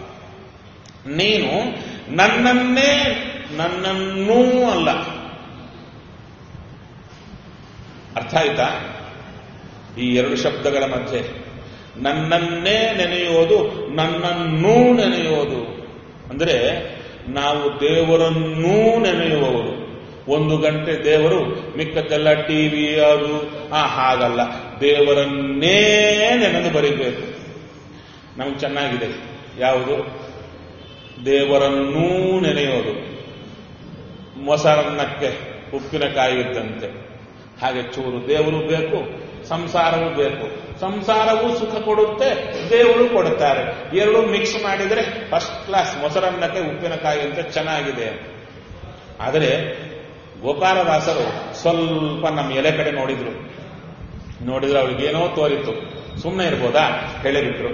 ನೀನು ನನ್ನನ್ನೇ ನನ್ನನ್ನೂ ಅಲ್ಲ ಅರ್ಥ ಆಯ್ತಾ ಈ ಎರಡು ಶಬ್ದಗಳ ಮಧ್ಯೆ ನನ್ನನ್ನೇ ನೆನೆಯೋದು ನನ್ನನ್ನೂ ನೆನೆಯೋದು ಅಂದ್ರೆ ನಾವು ದೇವರನ್ನೂ ನೆನೆಯುವವರು ಒಂದು ಗಂಟೆ ದೇವರು ಮಿಕ್ಕದ್ದೆಲ್ಲ ಟಿವಿ ಅದು ಆ ಹಾಗಲ್ಲ ದೇವರನ್ನೇ ನೆನೆದು ಬರೀಬೇಕು ನಮ್ಗೆ ಚೆನ್ನಾಗಿದೆ ಯಾವುದು ದೇವರನ್ನೂ ನೆನೆಯೋದು ಮೊಸರನ್ನಕ್ಕೆ ಉಪ್ಪಿನಕಾಯಿ ಇದ್ದಂತೆ ಹಾಗೆ ಚೂರು ದೇವರು ಬೇಕು ಸಂಸಾರವೂ ಬೇಕು ಸಂಸಾರವೂ ಸುಖ ಕೊಡುತ್ತೆ ದೇವರು ಕೊಡುತ್ತಾರೆ ಎರಡು ಮಿಕ್ಸ್ ಮಾಡಿದರೆ ಫಸ್ಟ್ ಕ್ಲಾಸ್ ಮೊಸರನ್ನಕ್ಕೆ ಉಪ್ಪಿನಕಾಯಿ ಅಂತ ಚೆನ್ನಾಗಿದೆ ಆದರೆ ಗೋಪಾಲದಾಸರು ಸ್ವಲ್ಪ ನಮ್ಮ ಎಲೆ ಕಡೆ ನೋಡಿದ್ರು ನೋಡಿದ್ರೆ ಅವ್ರಿಗೇನೋ ತೋರಿತು ಸುಮ್ಮನೆ ಇರ್ಬೋದಾ ಹೇಳಿಬಿಟ್ರು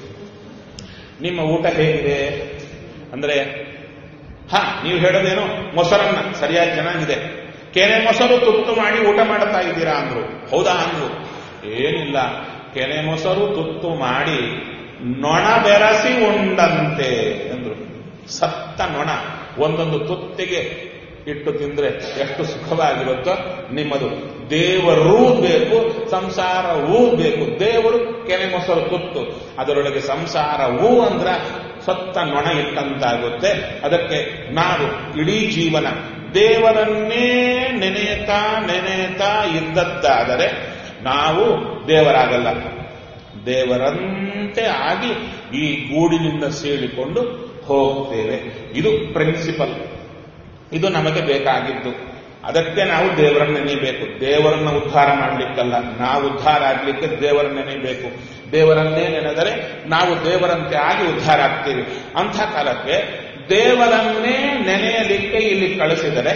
ನಿಮ್ಮ ಊಟ ಹೇಗಿದೆ ಅಂದ್ರೆ ಹಾ ನೀವು ಹೇಳೋದೇನು ಮೊಸರನ್ನ ಸರಿಯಾಗಿ ಚೆನ್ನಾಗಿದೆ ಕೆನೆ ಮೊಸರು ತುತ್ತು ಮಾಡಿ ಊಟ ಮಾಡ್ತಾ ಇದ್ದೀರಾ ಅಂದ್ರು ಹೌದಾ ಅಂದ್ರು ಏನಿಲ್ಲ ಕೆನೆ ಮೊಸರು ತುತ್ತು ಮಾಡಿ ನೊಣ ಬೆರಸಿ ಉಂಡಂತೆ ಅಂದ್ರು ಸತ್ತ ನೊಣ ಒಂದೊಂದು ತುತ್ತಿಗೆ ಇಟ್ಟು ತಿಂದ್ರೆ ಎಷ್ಟು ಸುಖವಾಗಿರುತ್ತೋ ನಿಮ್ಮದು ದೇವರೂ ಬೇಕು ಸಂಸಾರವೂ ಬೇಕು ದೇವರು ಕೆನೆ ಮೊಸರು ತುತ್ತು ಅದರೊಳಗೆ ಸಂಸಾರವೂ ಅಂದ್ರ ಸತ್ತ ನೊಣ ಇಟ್ಟಂತಾಗುತ್ತೆ ಅದಕ್ಕೆ ನಾವು ಇಡೀ ಜೀವನ ದೇವರನ್ನೇ ನೆನೆಯುತ್ತಾ ನೆನೆಯುತ್ತಾ ಇದ್ದದ್ದಾದರೆ ನಾವು ದೇವರಾಗಲ್ಲ ದೇವರಂತೆ ಆಗಿ ಈ ಗೂಡಿನಿಂದ ಸೇರಿಕೊಂಡು ಹೋಗ್ತೇವೆ ಇದು ಪ್ರಿನ್ಸಿಪಲ್ ಇದು ನಮಗೆ ಬೇಕಾಗಿದ್ದು ಅದಕ್ಕೆ ನಾವು ದೇವರನ್ನ ನೆನೆಯಬೇಕು ದೇವರನ್ನ ಉದ್ಧಾರ ಮಾಡಲಿಕ್ಕಲ್ಲ ನಾವು ಉದ್ಧಾರ ಆಗಲಿಕ್ಕೆ ದೇವರನ್ನ ನೆನೆಯಬೇಕು ದೇವರನ್ನೇ ನೆನೆದರೆ ನಾವು ದೇವರಂತೆ ಆಗಿ ಉದ್ಧಾರ ಆಗ್ತೀವಿ ಅಂಥ ಕಾಲಕ್ಕೆ ದೇವರನ್ನೇ ನೆನೆಯಲಿಕ್ಕೆ ಇಲ್ಲಿ ಕಳಿಸಿದರೆ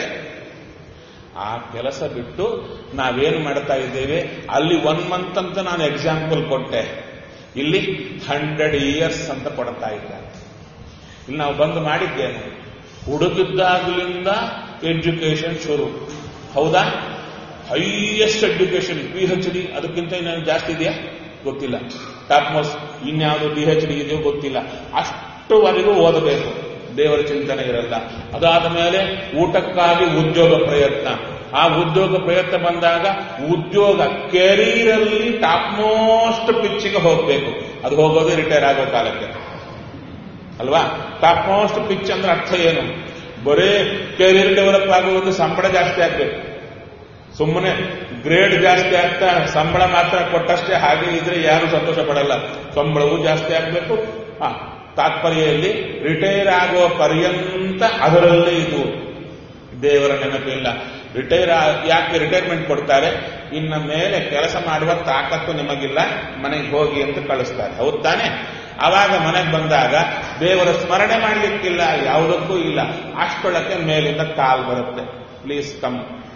ಆ ಕೆಲಸ ಬಿಟ್ಟು ನಾವೇನು ಮಾಡ್ತಾ ಇದ್ದೇವೆ ಅಲ್ಲಿ ಒನ್ ಮಂತ್ ಅಂತ ನಾನು ಎಕ್ಸಾಂಪಲ್ ಕೊಟ್ಟೆ ಇಲ್ಲಿ ಹಂಡ್ರೆಡ್ ಇಯರ್ಸ್ ಅಂತ ಕೊಡ್ತಾ ಇದ್ದಾರೆ ಇಲ್ಲಿ ನಾವು ಬಂದು ಮಾಡಿದ್ದೇನೆ ಹುಡುಗಿದ್ದಾಗಲಿಂದ ಎಜುಕೇಶನ್ ಶುರು ಹೌದಾ highest education P H D ಅದಕ್ಕಿಂತ ಇನ್ನೇನು ಜಾಸ್ತಿ ಇದೆಯಾ ಗೊತ್ತಿಲ್ಲ ಟಾಪ್ ಮೋಸ್ಟ್ ಇನ್ಯಾವುದು ಪಿ ಎಚ್ ಡಿ ಇದೆಯೋ ಗೊತ್ತಿಲ್ಲ ಅಷ್ಟುವರೆಗೂ ಓದಬೇಕು ದೇವರ ಚಿಂತನೆ ಇರಲ್ಲ ಅದಾದ ಮೇಲೆ ಊಟಕ್ಕಾಗಿ ಉದ್ಯೋಗ ಪ್ರಯತ್ನ ಆ ಉದ್ಯೋಗ ಪ್ರಯತ್ನ ಬಂದಾಗ ಉದ್ಯೋಗ ಕೆರೀರಲ್ಲಿ ಟಾಪ್ ಮೋಸ್ಟ್ ಪಿಚ್ಚಿಗೆ ಹೋಗಬೇಕು ಅದು ಹೋಗೋದು ರಿಟೈರ್ ಆಗೋ ಕಾಲಕ್ಕೆ ಅಲ್ವಾ ಟಾಪ್ ಮೋಸ್ಟ್ ಪಿಚ್ ಅಂದ್ರೆ ಅರ್ಥ ಏನು ಬರೇ ಕೆರಿಯರ್ ಡೆವಲಪ್ ಆಗುವುದು ಸಂಬಳ ಜಾಸ್ತಿ ಆಗ್ಬೇಕು ಸುಮ್ಮನೆ ಗ್ರೇಡ್ ಜಾಸ್ತಿ ಆಗ್ತಾ ಸಂಬಳ ಮಾತ್ರ ಕೊಟ್ಟಷ್ಟೇ ಹಾಗೆ ಇದ್ರೆ ಯಾರು ಸಂತೋಷ ಪಡಲ್ಲ ಸಂಬಳವೂ ಜಾಸ್ತಿ ಆಗ್ಬೇಕು ಆ ತಾತ್ಪರ್ಯಲ್ಲಿ ರಿಟೈರ್ ಆಗೋ ಪರ್ಯಂತ ಅದರಲ್ಲೇ ಇದು ದೇವರ ನೆನಪಿಲ್ಲ ರಿಟೈರ್ ಯಾಕೆ ರಿಟೈರ್ಮೆಂಟ್ ಕೊಡ್ತಾರೆ ಇನ್ನ ಮೇಲೆ ಕೆಲಸ ಮಾಡುವ ತಾಕತ್ತು ನಿಮಗಿಲ್ಲ ಮನೆಗೆ ಹೋಗಿ ಅಂತ ಕಳಿಸ್ತಾರೆ ಹೌದ್ ತಾನೆ ಆವಾಗ ಮನೆಗೆ ಬಂದಾಗ ದೇವರ ಸ್ಮರಣೆ ಮಾಡಲಿಕ್ಕಿಲ್ಲ ಯಾವುದಕ್ಕೂ ಇಲ್ಲ ಅಷ್ಟೊಳಕ್ಕೆ ಮೇಲಿಂದ ಕಾಲ್ ಬರುತ್ತೆ ಪ್ಲೀಸ್ ಕಮ್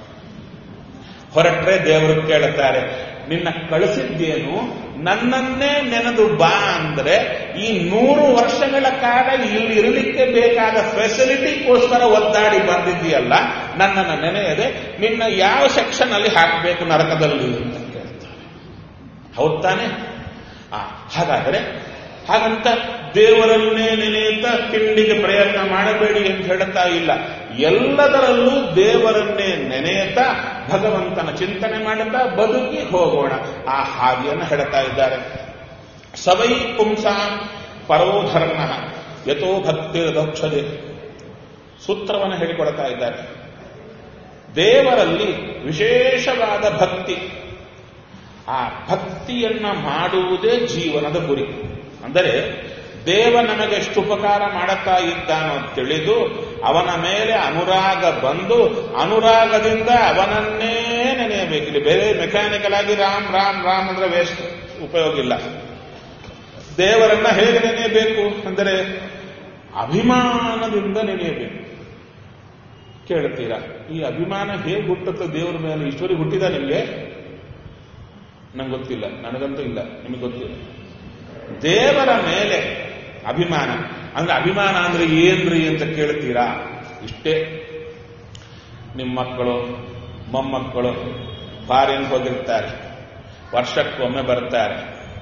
ಹೊರಟ್ರೆ ದೇವರು ಕೇಳುತ್ತಾರೆ ನಿನ್ನ ಕಳಿಸಿದ್ದೇನು ನನ್ನನ್ನೇ ನೆನೆದು ಬಾ ಅಂದ್ರೆ ಈ ನೂರು ವರ್ಷಗಳ ಕಾಲ ಇಲ್ಲಿ ಇರಲಿಕ್ಕೆ ಬೇಕಾದ ಫೆಸಿಲಿಟಿಗೋಸ್ಕರ ಒದ್ದಾಡಿ ಬಂದಿದ್ದೀಯಲ್ಲ ನನ್ನನ್ನು ನೆನೆಯದೆ ನಿನ್ನ ಯಾವ ಸೆಕ್ಷನ್ ಅಲ್ಲಿ ಹಾಕಬೇಕು ನರಕದಲ್ಲಿ ಅಂತ ಕೇಳ್ತಾರೆ ಹೌದ್ ತಾನೆ ಆ, ಹಾಗಾದರೆ ಹಾಗಂತ ದೇವರನ್ನೇ ನೆನೆಯುತ್ತಾ ತಿಂಡಿಗೆ ಪ್ರಯತ್ನ ಮಾಡಬೇಡಿ ಅಂತ ಹೇಳ್ತಾ ಇಲ್ಲ ಎಲ್ಲದರಲ್ಲೂ ದೇವರನ್ನೇ ನೆನೆಯುತ್ತಾ ಭಗವಂತನ ಚಿಂತನೆ ಮಾಡುತ್ತಾ ಬದುಕಿ ಹೋಗೋಣ ಆ ಹಾದಿಯನ್ನು ಹೇಳ್ತಾ ಇದ್ದಾರೆ ಸವೈ ಪುಂಸ ಪರೋಧರ್ಮ ಯಥೋ ಭಕ್ತಿರದೋಕ್ಷದೆ ಸೂತ್ರವನ್ನು ಹೇಳಿಕೊಡ್ತಾ ಇದ್ದಾರೆ ದೇವರಲ್ಲಿ ವಿಶೇಷವಾದ ಭಕ್ತಿ ಆ ಭಕ್ತಿಯನ್ನ ಮಾಡುವುದೇ ಜೀವನದ ಗುರಿ ಅಂದರೆ ದೇವ ನಮಗೆ ಎಷ್ಟು ಉಪಕಾರ ಮಾಡುತ್ತಾ ಇದ್ದಾನೋ ತಿಳಿದು ಅವನ ಮೇಲೆ ಅನುರಾಗ ಬಂದು ಅನುರಾಗದಿಂದ ಅವನನ್ನೇ ನೆನೆಯಬೇಕು ಇಲ್ಲಿ ಬೇರೆ ಮೆಕ್ಯಾನಿಕಲ್ ಆಗಿ ರಾಮ್ ರಾಮ್ ರಾಮ್ ಅಂದ್ರೆ ವೇಸ್ಟ್ ಉಪಯೋಗ ಇಲ್ಲ ದೇವರನ್ನ ಹೇಗೆ ನೆನೆಯಬೇಕು ಅಂದರೆ ಅಭಿಮಾನದಿಂದ ನೆನೆಯಬೇಕು ಕೇಳ್ತೀರಾ ಈ ಅಭಿಮಾನ ಹೇಗೆ ಹುಟ್ಟುತ್ತೆ ದೇವರ ಮೇಲೆ ಈಶ್ವರಿ ಹುಟ್ಟಿದ ನಿಮಗೆ ನಂಗೆ ಗೊತ್ತಿಲ್ಲ ನನಗಂತೂ ಇಲ್ಲ ನಿಮಗೆ ಗೊತ್ತಿಲ್ಲ ದೇವರ ಮೇಲೆ ಅಭಿಮಾನ ಅಂದ್ರೆ ಅಭಿಮಾನ ಅಂದ್ರೆ ಏನ್ರಿ ಅಂತ ಕೇಳ್ತೀರಾ ಇಷ್ಟೇ ನಿಮ್ಮ ಮಕ್ಕಳು ಮೊಮ್ಮಕ್ಕಳು ಫಾರಿನ್ ಹೋಗಿರ್ತಾರೆ ವರ್ಷಕ್ಕೊಮ್ಮೆ ಬರ್ತಾರೆ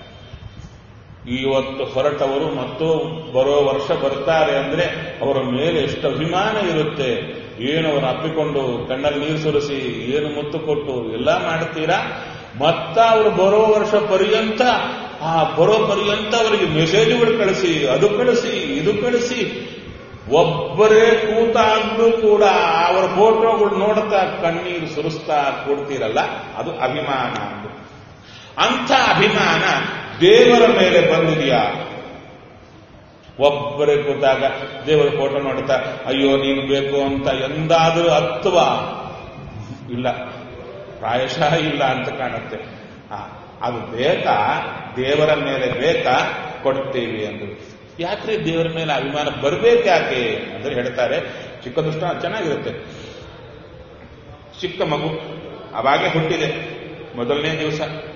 ಇವತ್ತು ಹೊರಟವರು ಮತ್ತು ಬರೋ ವರ್ಷ ಬರ್ತಾರೆ ಅಂದ್ರೆ ಅವರ ಮೇಲೆ ಎಷ್ಟು ಅಭಿಮಾನ ಇರುತ್ತೆ ಏನು ಅವರು ಅಪ್ಪಿಕೊಂಡು ಕಣ್ಣಲ್ಲಿ ನೀರು ಸುರಿಸಿ ಏನು ಮುತ್ತು ಕೊಟ್ಟು ಎಲ್ಲ ಮಾಡ್ತೀರಾ ಮತ್ತ ಅವರು ಬರೋ ವರ್ಷ ಪರ್ಯಂತ ಆ ಬರೋ ಪರ್ಯಂತ ಅವರಿಗೆ ಮೆಸೇಜ್ಗಳು ಕಳಿಸಿ ಅದು ಕಳಿಸಿ ಇದು ಕಳಿಸಿ ಒಬ್ಬರೇ ಕೂತಾಗ್ಲೂ ಕೂಡ ಅವರ ಫೋಟೋಗಳು ನೋಡ್ತಾ ಕಣ್ಣೀರು ಸುರಿಸ್ತಾ ಕೊಡ್ತೀರಲ್ಲ ಅದು ಅಭಿಮಾನ ಅಂದು ಅಂಥ ಅಭಿಮಾನ ದೇವರ ಮೇಲೆ ಬಂದಿದೆಯಾ ಒಬ್ಬರೇ ಕೂತಾಗ ದೇವರ ಫೋಟೋ ನೋಡ್ತಾ ಅಯ್ಯೋ ನೀನು ಬೇಕು ಅಂತ ಎಂದಾದರೂ ಹತ್ತುವ ಇಲ್ಲ ಪ್ರಾಯಶಃ ಇಲ್ಲ ಅಂತ ಕಾಣುತ್ತೆ ಆ, ಅದು ಬೇಕಾ ದೇವರ ಮೇಲೆ ಬೇಕಾ ಕೊಡ್ತೀವಿ ಅಂದ್ರು ಯಾಕ್ರಿ ದೇವರ ಮೇಲೆ ಅಭಿಮಾನ ಬರ್ಬೇಕು ಯಾಕೆ ಅಂದ್ರೆ ಹೇಳ್ತಾರೆ ಚಿಕ್ಕ ದೃಷ್ಟ ಚೆನ್ನಾಗಿರುತ್ತೆ ಚಿಕ್ಕ ಮಗು ಅವಾಗೆ ಹುಟ್ಟಿದೆ ಮೊದಲನೇ ದಿವಸ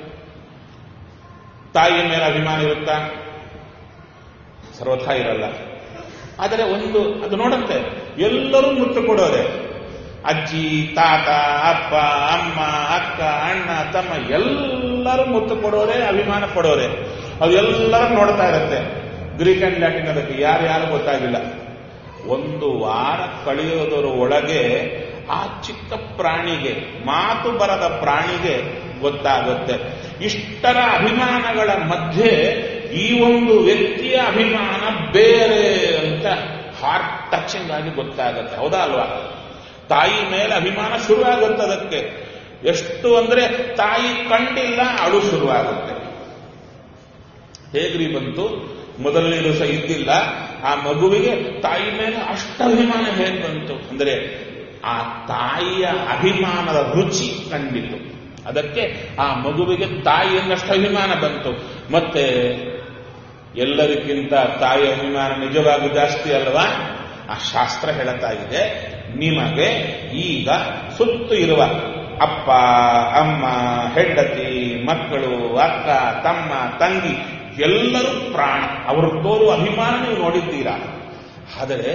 ತಾಯಿಯ ಮೇಲೆ ಅಭಿಮಾನ ಇರುತ್ತಾ ಸರ್ವಥಾ ಇರಲ್ಲ ಆದರೆ ಒಂದು ಅದು ನೋಡುತ್ತೆ ಎಲ್ಲರೂ ಮುತ್ತು ಕೊಡೋರೆ ಅಜ್ಜಿ ತಾತ ಅಪ್ಪ ಅಮ್ಮ ಅಕ್ಕ ಅಣ್ಣ ತಮ್ಮ ಎಲ್ಲರೂ ಮುತ್ತು ಕೊಡೋರೆ ಅಭಿಮಾನ ಪಡೋರೆ ಅದು ಎಲ್ಲರೂ ನೋಡ್ತಾ ಇರುತ್ತೆ ಗ್ರೀಕ್ ಅಂಡ್ ಲ್ಯಾಟಿನ್ ಅದಕ್ಕೆ ಯಾರು ಯಾರು ಗೊತ್ತಾಗಿಲ್ಲ ಒಂದು ವಾರ ಕಳೆಯೋದರ ಒಳಗೆ ಆ ಚಿಕ್ಕ ಪ್ರಾಣಿಗೆ ಮಾತು ಬರದ ಪ್ರಾಣಿಗೆ ಗೊತ್ತಾಗುತ್ತೆ ಇಷ್ಟರ ಅಭಿಮಾನಗಳ ಮಧ್ಯೆ ಈ ಒಂದು ವ್ಯಕ್ತಿಯ ಅಭಿಮಾನ ಬೇರೆ ಅಂತ ಹಾರ್ಟ್ ಟಚಿಂಗ್ ಆಗಿ ಗೊತ್ತಾಗುತ್ತೆ ಹೌದಾ ಅಲ್ವಾ ತಾಯಿ ಮೇಲೆ ಅಭಿಮಾನ ಶುರುವಾಗುತ್ತೆ ಅದಕ್ಕೆ ಎಷ್ಟು ಅಂದ್ರೆ ತಾಯಿ ಕಂಡಿಲ್ಲ ಅಳು ಶುರುವಾಗುತ್ತೆ ಹೇಗ್ರಿ ಬಂತು ಮೊದಲನೇ ದಿವಸ ಇದ್ದಿಲ್ಲ ಆ ಮಗುವಿಗೆ ತಾಯಿ ಮೇಲೆ ಅಷ್ಟು ಅಭಿಮಾನ ಹೇಗೆ ಬಂತು ಅಂದ್ರೆ ಆ ತಾಯಿಯ ಅಭಿಮಾನದ ರುಚಿ ಕಂಡಿತು ಅದಕ್ಕೆ ಆ ಮಗುವಿಗೆ ತಾಯಿಯನ್ನಷ್ಟು ಅಭಿಮಾನ ಬಂತು ಮತ್ತೆ ಎಲ್ಲರಿಗಿಂತ ತಾಯಿಯ ಅಭಿಮಾನ ನಿಜವಾಗೂ ಜಾಸ್ತಿ ಅಲ್ವಾ ಆ ಶಾಸ್ತ್ರ ಹೇಳುತ್ತಾ ಇದೆ ನಿಮಗೆ ಈಗ ಸುತ್ತು ಇರುವ ಅಪ್ಪ ಅಮ್ಮ ಹೆಂಡತಿ ಮಕ್ಕಳು ಅಕ್ಕ ತಮ್ಮ ತಂಗಿ ಎಲ್ಲರೂ ಪ್ರಾಣ ಅವರು ತೋರುವ ಅಭಿಮಾನ ನೀವು ನೋಡಿದ್ದೀರಾ ಆದರೆ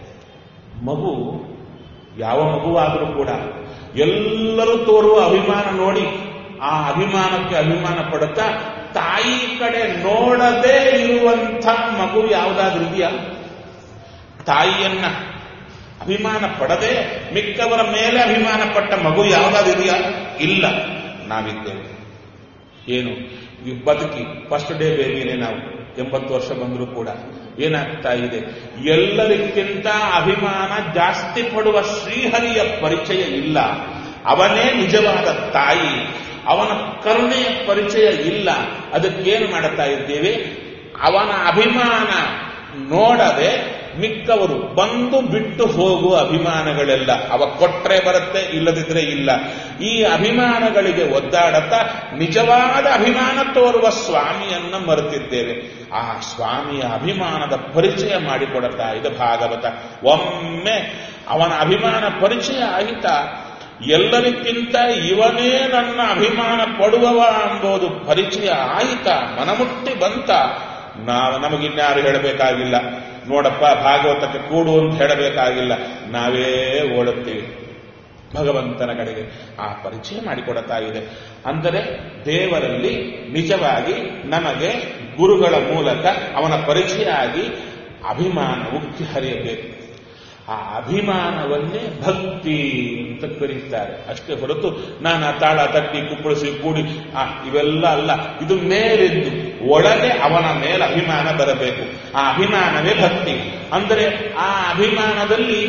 ಮಗು ಯಾವ ಮಗುವಾದರೂ ಕೂಡ ಎಲ್ಲರೂ ತೋರುವ ಅಭಿಮಾನ ನೋಡಿ ಆ ಅಭಿಮಾನಕ್ಕೆ ಅಭಿಮಾನ ಪಡುತ್ತಾ ತಾಯಿ ಕಡೆ ನೋಡದೇ ಇರುವಂಥ ಮಗು ಯಾವುದಾದ್ರೂ ಇದೆಯಾ ತಾಯಿಯನ್ನ ಅಭಿಮಾನ ಪಡದೆ ಮಿಕ್ಕವರ ಮೇಲೆ ಅಭಿಮಾನ ಪಟ್ಟ ಮಗು ಯಾವುದಾದ್ರೂ ಇದೆಯಾ ಇಲ್ಲ ನಾವಿದ್ದೇವೆ ಏನು ಈ ಬದುಕಿ ಫಸ್ಟ್ ಡೇ ಬೇಬಿನೇ ನಾವು ಎಂಬತ್ತು ವರ್ಷ ಬಂದರೂ ಕೂಡ ಏನಾಗ್ತಾ ಇದೆ ಎಲ್ಲರಿಗಿಂತ ಅಭಿಮಾನ ಜಾಸ್ತಿ ಪಡುವ ಶ್ರೀಹರಿಯ ಪರಿಚಯ ಇಲ್ಲ ಅವನೇ ನಿಜವಾದ ತಾಯಿ ಅವನ ಕರುಣೆಯ ಪರಿಚಯ ಇಲ್ಲ ಅದಕ್ಕೇನು ಮಾಡುತ್ತಾ ಇದ್ದೇವೆ ಅವನ ಅಭಿಮಾನ ನೋಡದೆ ಮಿಕ್ಕವರು ಬಂದು ಬಿಟ್ಟು ಹೋಗುವ ಅಭಿಮಾನಗಳೆಲ್ಲ ಅವ ಕೊಟ್ರೆ ಬರುತ್ತೆ ಇಲ್ಲದಿದ್ರೆ ಇಲ್ಲ ಈ ಅಭಿಮಾನಗಳಿಗೆ ಒದ್ದಾಡತಾ ನಿಜವಾದ ಅಭಿಮಾನ ತೋರುವ ಸ್ವಾಮಿಯನ್ನ ಮರೆತಿದ್ದೇವೆ ಆ ಸ್ವಾಮಿಯ ಅಭಿಮಾನದ ಪರಿಚಯ ಮಾಡಿಕೊಡುತ್ತಾ ಇದೆ ಭಾಗವತ ಒಮ್ಮೆ ಅವನ ಅಭಿಮಾನ ಪರಿಚಯ ಆಯಿತಾ ಎಲ್ಲರಿಗಿಂತ ಇವನೇ ನನ್ನ ಅಭಿಮಾನ ಪಡುವವ ಎಂಬುದು ಪರಿಚಯ ಆಯಿತಾ ಮನಮುಟ್ಟಿ ಬಂತ ನಾವು ನಮಗಿನ್ಯಾರು ಹೇಳಬೇಕಾಗಿಲ್ಲ ನೋಡಪ್ಪ ಭಾಗವತಕ್ಕೆ ಕೂಡು ಅಂತ ಹೇಳಬೇಕಾಗಿಲ್ಲ ನಾವೇ ಓಡುತ್ತೀವಿ ಭಗವಂತನ ಕಡೆಗೆ ಆ ಪರಿಚಯ ಮಾಡಿಕೊಡುತ್ತಾ ಇದೆ ಅಂದರೆ ದೇವರಲ್ಲಿ ನಿಜವಾಗಿ ನಮಗೆ ಗುರುಗಳ ಮೂಲಕ ಅವನ ಪರಿಚಯ ಆಗಿ ಅಭಿಮಾನ ಉಕ್ಕಿ ಹರಿಯಬೇಕು ಆ ಅಭಿಮಾನವನ್ನೇ ಭಕ್ತಿ ಅಂತ ಕರೀತಾರೆ ಅಷ್ಟೇ ಹೊರತು ನಾನು ಆ ತಾಳ ತಟ್ಟಿ ಕುಪ್ಪಳಿಸಿ ಕೂಡಿ ಆ ಇವೆಲ್ಲ ಅಲ್ಲ ಇದು ಮೇಲಿದ್ದು ಒಳಗೆ ಅವನ ಮೇಲೆ ಅಭಿಮಾನ ಬರಬೇಕು ಆ ಅಭಿಮಾನವೇ ಭಕ್ತಿ ಅಂದರೆ ಆ ಅಭಿಮಾನದಲ್ಲಿ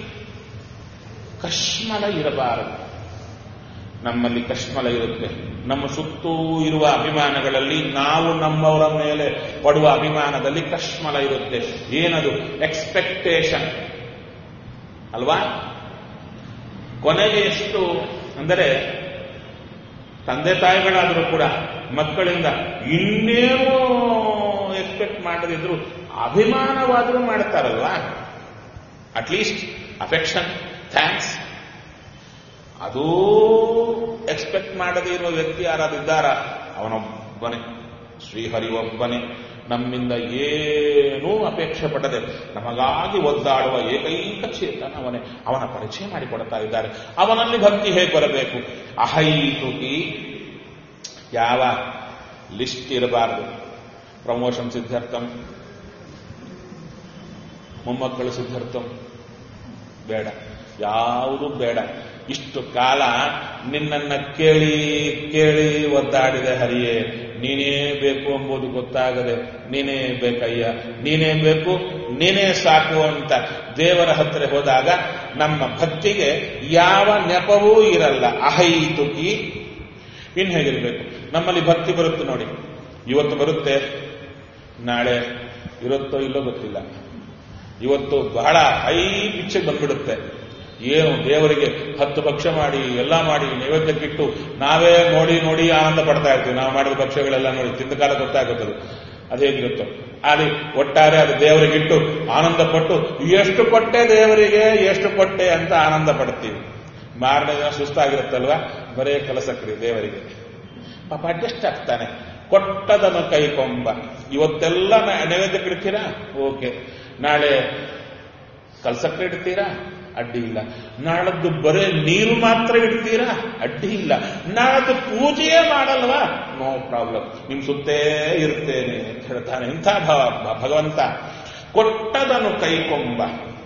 ಕಶ್ಮಲ ಇರಬಾರದು ನಮ್ಮಲ್ಲಿ ಕಶ್ಮಲ ಇರುತ್ತೆ ನಮ್ಮ ಸುತ್ತೂ ಇರುವ ಅಭಿಮಾನಗಳಲ್ಲಿ ನಾವು ನಮ್ಮವರ ಮೇಲೆ ಪಡುವ ಅಭಿಮಾನದಲ್ಲಿ ಕಶ್ಮಲ ಇರುತ್ತೆ ಏನದು ಎಕ್ಸ್ಪೆಕ್ಟೇಷನ್ ಅಲ್ವಾ ಕೊನೆಗೆ ಎಷ್ಟು ಅಂದರೆ ತಂದೆ ತಾಯಿಗಳಾದರೂ ಕೂಡ ಮಕ್ಕಳಿಂದ ಇನ್ನೇನೋ ಎಕ್ಸ್ಪೆಕ್ಟ್ ಮಾಡದಿದ್ರು ಅಭಿಮಾನವಾದರೂ ಮಾಡ್ತಾರಲ್ವಾ ಅಟ್ಲೀಸ್ಟ್ ಅಫೆಕ್ಷನ್ ಥ್ಯಾಂಕ್ಸ್ ಅದೂ ಎಕ್ಸ್ಪೆಕ್ಟ್ ಮಾಡದೇ ಇರುವ ವ್ಯಕ್ತಿ ಯಾರಾದಿದ್ದಾರ ಅವನೊಬ್ಬನೇ ಶ್ರೀಹರಿ ಒಬ್ಬನೇ ನಮ್ಮಿಂದ ಏನೂ ಅಪೇಕ್ಷೆ ಪಟ್ಟದೆ ನಮಗಾಗಿ ಒದ್ದಾಡುವ ಏಕೈಕ ಚೇತನ ಅವನೇ ಅವನ ಪರಿಚಯ ಮಾಡಿಕೊಡ್ತಾ ಇದ್ದಾರೆ ಅವನಲ್ಲಿ ಭಕ್ತಿ ಹೇಗೆ ಬರಬೇಕು ಅಹೈತುಕಿ ಯಾವ ಲಿಸ್ಟ್ ಇರಬಾರದು ಪ್ರಮೋಷನ್ ಸಿದ್ಧಾರ್ಥಂ ಮೊಮ್ಮಕ್ಕಳು ಸಿದ್ಧಾರ್ಥಂ ಬೇಡ ಯಾವುದೂ ಬೇಡ ಇಷ್ಟು ಕಾಲ ನಿನ್ನನ್ನ ಕೇಳಿ ಕೇಳಿ ಒದ್ದಾಡಿದೆ ಹರಿಯೇ ನೀನೇ ಬೇಕು ಎಂಬುದು ಗೊತ್ತಾಗದೆ ನೀನೇ ಬೇಕಯ್ಯ ನೀನೇ ಬೇಕು ನೀನೇ ಸಾಕು ಅಂತ ದೇವರ ಹತ್ತಿರ ಹೋದಾಗ ನಮ್ಮ ಭಕ್ತಿಗೆ ಯಾವ ನೆಪವೂ ಇರಲ್ಲ ಅಹೈತುಕಿ ಇನ್ ಹೇಗಿರ್ಬೇಕು ನಮ್ಮಲ್ಲಿ ಭಕ್ತಿ ಬರುತ್ತೆ ನೋಡಿ ಇವತ್ತು ಬರುತ್ತೆ ನಾಳೆ ಇರುತ್ತೋ ಇಲ್ಲೋ ಗೊತ್ತಿಲ್ಲ ಇವತ್ತು ಬಹಳ ಹೈ ಪಿಚ್ಚೆ ಬಂದ್ಬಿಡುತ್ತೆ ಏನು ದೇವರಿಗೆ ಹತ್ತು ಭಕ್ಷ್ಯ ಮಾಡಿ ಎಲ್ಲ ಮಾಡಿ ನೈವೇದ್ಯಕ್ಕಿಟ್ಟು ನಾವೇ ನೋಡಿ ನೋಡಿ ಆನಂದ ಪಡ್ತಾ ಇರ್ತೀವಿ ನಾವು ಮಾಡಿದ ಭಕ್ಷ್ಯಗಳೆಲ್ಲ ನೋಡಿ ತಿಂದ ಕಾಲ ಗೊತ್ತಾಗುತ್ತದೆ ಅದೇಗಿರುತ್ತೋ ಅಲ್ಲಿ ಒಟ್ಟಾರೆ ಅದು ದೇವರಿಗಿಟ್ಟು ಆನಂದ ಪಟ್ಟು ಎಷ್ಟು ಕೊಟ್ಟೆ ದೇವರಿಗೆ ಎಷ್ಟು ಕೊಟ್ಟೆ ಅಂತ ಆನಂದ ಪಡ್ತೀವಿ ಮಾರನೇ ದಿನ ಸುಸ್ತಾಗಿರುತ್ತಲ್ವಾ ಬರೇ ಕೆಲಸಕ್ರಿ ದೇವರಿಗೆ ಪಾಪ ಅಡ್ಜಸ್ಟ್ ಆಗ್ತಾನೆ ಕೊಟ್ಟದನ್ನು ಕೈಕೊಂಬ ಇವತ್ತೆಲ್ಲ ನೈವೇದ್ಯಕ್ಕೆ ಇಡ್ತೀರಾ ಓಕೆ ನಾಳೆ ಕಲ್ಸಕ್ಕೆ ಇಡ್ತೀರಾ ಅಡ್ಡಿ ಇಲ್ಲ ನಾಳದ್ದು ಬರೇ ನೀರು ಮಾತ್ರ ಇಡ್ತೀರಾ ಅಡ್ಡಿ ಇಲ್ಲ ನಾಳದ್ದು ಪೂಜೆಯೇ ಮಾಡಲ್ವಾ ನೋ ಪ್ರಾಬ್ಲಮ್ ನಿಮ್ ಸುತ್ತೇ ಇರ್ತೇನೆ ಅಂತ ಹೇಳ್ತಾನೆ ಇಂಥ ಭವ ಭಗವಂತ ಕೊಟ್ಟದನು ಕೈಕೊಂಬ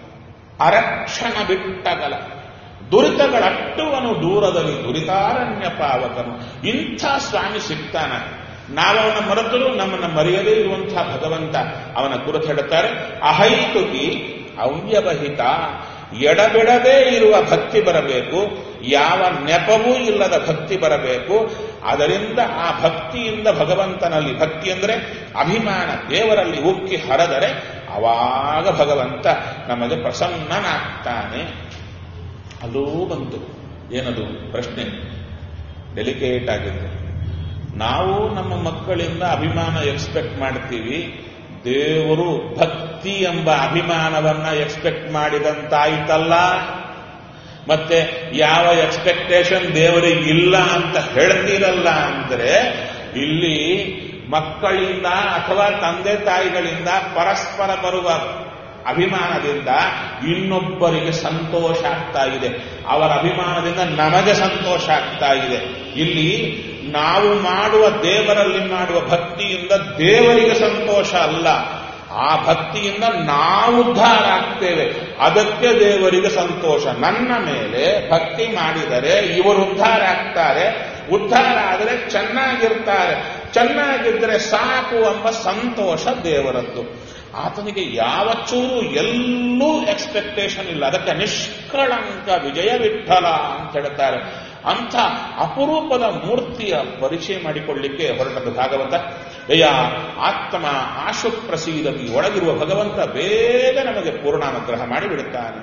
ಅರಕ್ಷಣ ಬಿಟ್ಟಗಲ ದುರಿತಗಳಟ್ಟುವನು ದೂರದಲ್ಲಿ ದುರಿತಾರಣ್ಯ ಪಾವಕನು ಇಂಥ ಸ್ವಾಮಿ ಸಿಗ್ತಾನ ನಾವವನ ಮರೆತರೂ ನಮ್ಮನ್ನ ಮರೆಯದೇ ಇರುವಂತಹ ಭಗವಂತ ಅವನ ಕುರಿತು ಹೇಳ್ತಾರೆ ಅಹೈತುಕಿ ಅವ್ಯವಹಿತ ಎಡಬಿಡದೇ ಇರುವ ಭಕ್ತಿ ಬರಬೇಕು ಯಾವ ನೆಪವೂ ಇಲ್ಲದ ಭಕ್ತಿ ಬರಬೇಕು ಅದರಿಂದ ಆ ಭಕ್ತಿಯಿಂದ ಭಗವಂತನಲ್ಲಿ ಭಕ್ತಿ ಅಂದರೆ ಅಭಿಮಾನ ದೇವರಲ್ಲಿ ಉಕ್ಕಿ ಹರದರೆ ಅವಾಗ ಭಗವಂತ ನಮಗೆ ಪ್ರಸನ್ನನಾಗ್ತಾನೆ ಅಲ್ಲೂ ಬಂತು ಏನದು ಪ್ರಶ್ನೆ ಡೆಲಿಕೇಟ್ ಆಗಿದೆ ನಾವು ನಮ್ಮ ಮಕ್ಕಳಿಂದ ಅಭಿಮಾನ ಎಕ್ಸ್ಪೆಕ್ಟ್ ಮಾಡ್ತೀವಿ ದೇವರು ಭಕ್ತಿ ಎಂಬ ಅಭಿಮಾನವನ್ನ ಎಕ್ಸ್ಪೆಕ್ಟ್ ಮಾಡಿದಂತಾಯ್ತಲ್ಲ ಮತ್ತೆ ಯಾವ ಎಕ್ಸ್ಪೆಕ್ಟೇಷನ್ ದೇವರಿಗೆ ಇಲ್ಲ ಅಂತ ಹೇಳ್ತೀರಲ್ಲ ಅಂದ್ರೆ ಇಲ್ಲಿ ಮಕ್ಕಳಿಂದ ಅಥವಾ ತಂದೆ ತಾಯಿಗಳಿಂದ ಪರಸ್ಪರ ಬರುವ ಅಭಿಮಾನದಿಂದ ಇನ್ನೊಬ್ಬರಿಗೆ ಸಂತೋಷ ಆಗ್ತಾ ಇದೆ ಅವರ ಅಭಿಮಾನದಿಂದ ನಮಗೆ ಸಂತೋಷ ಆಗ್ತಾ ಇದೆ ಇಲ್ಲಿ ನಾವು ಮಾಡುವ ದೇವರಲ್ಲಿ ಮಾಡುವ ಭಕ್ತಿಯಿಂದ ದೇವರಿಗೆ ಸಂತೋಷ ಅಲ್ಲ ಆ ಭಕ್ತಿಯಿಂದ ನಾವು ಉದ್ಧಾರ ಆಗ್ತೇವೆ ಅದಕ್ಕೆ ದೇವರಿಗೆ ಸಂತೋಷ ನನ್ನ ಮೇಲೆ ಭಕ್ತಿ ಮಾಡಿದರೆ ಇವರು ಉದ್ಧಾರ ಆಗ್ತಾರೆ ಉದ್ಧಾರ ಆದರೆ ಚೆನ್ನಾಗಿರ್ತಾರೆ ಚೆನ್ನಾಗಿದ್ದರೆ ಸಾಕು ಎಂಬ ಸಂತೋಷ ದೇವರದ್ದು ಆತನಿಗೆ ಯಾವ ಚೂರು ಎಲ್ಲೂ ಎಕ್ಸ್ಪೆಕ್ಟೇಷನ್ ಇಲ್ಲ ಅದಕ್ಕೆ ನಿಷ್ಕಳಂಕ ವಿಜಯ ವಿಠಲ ಅಂತ ಹೇಳ್ತಾರೆ ಅಂಥ ಅಪರೂಪದ ಮೂರ್ತಿಯ ಪರಿಚಯ ಮಾಡಿಕೊಳ್ಳಿಕ್ಕೆ ಹೊರಟದ್ದು ಭಾಗವತ ದಯ ಆತ್ಮ ಆಶು ಪ್ರಸೀದತಿ ಒಳಗಿರುವ ಭಗವಂತ ಬೇಗ ನಮಗೆ ಪೂರ್ಣಾನುಗ್ರಹ ಮಾಡಿಬಿಡುತ್ತಾನೆ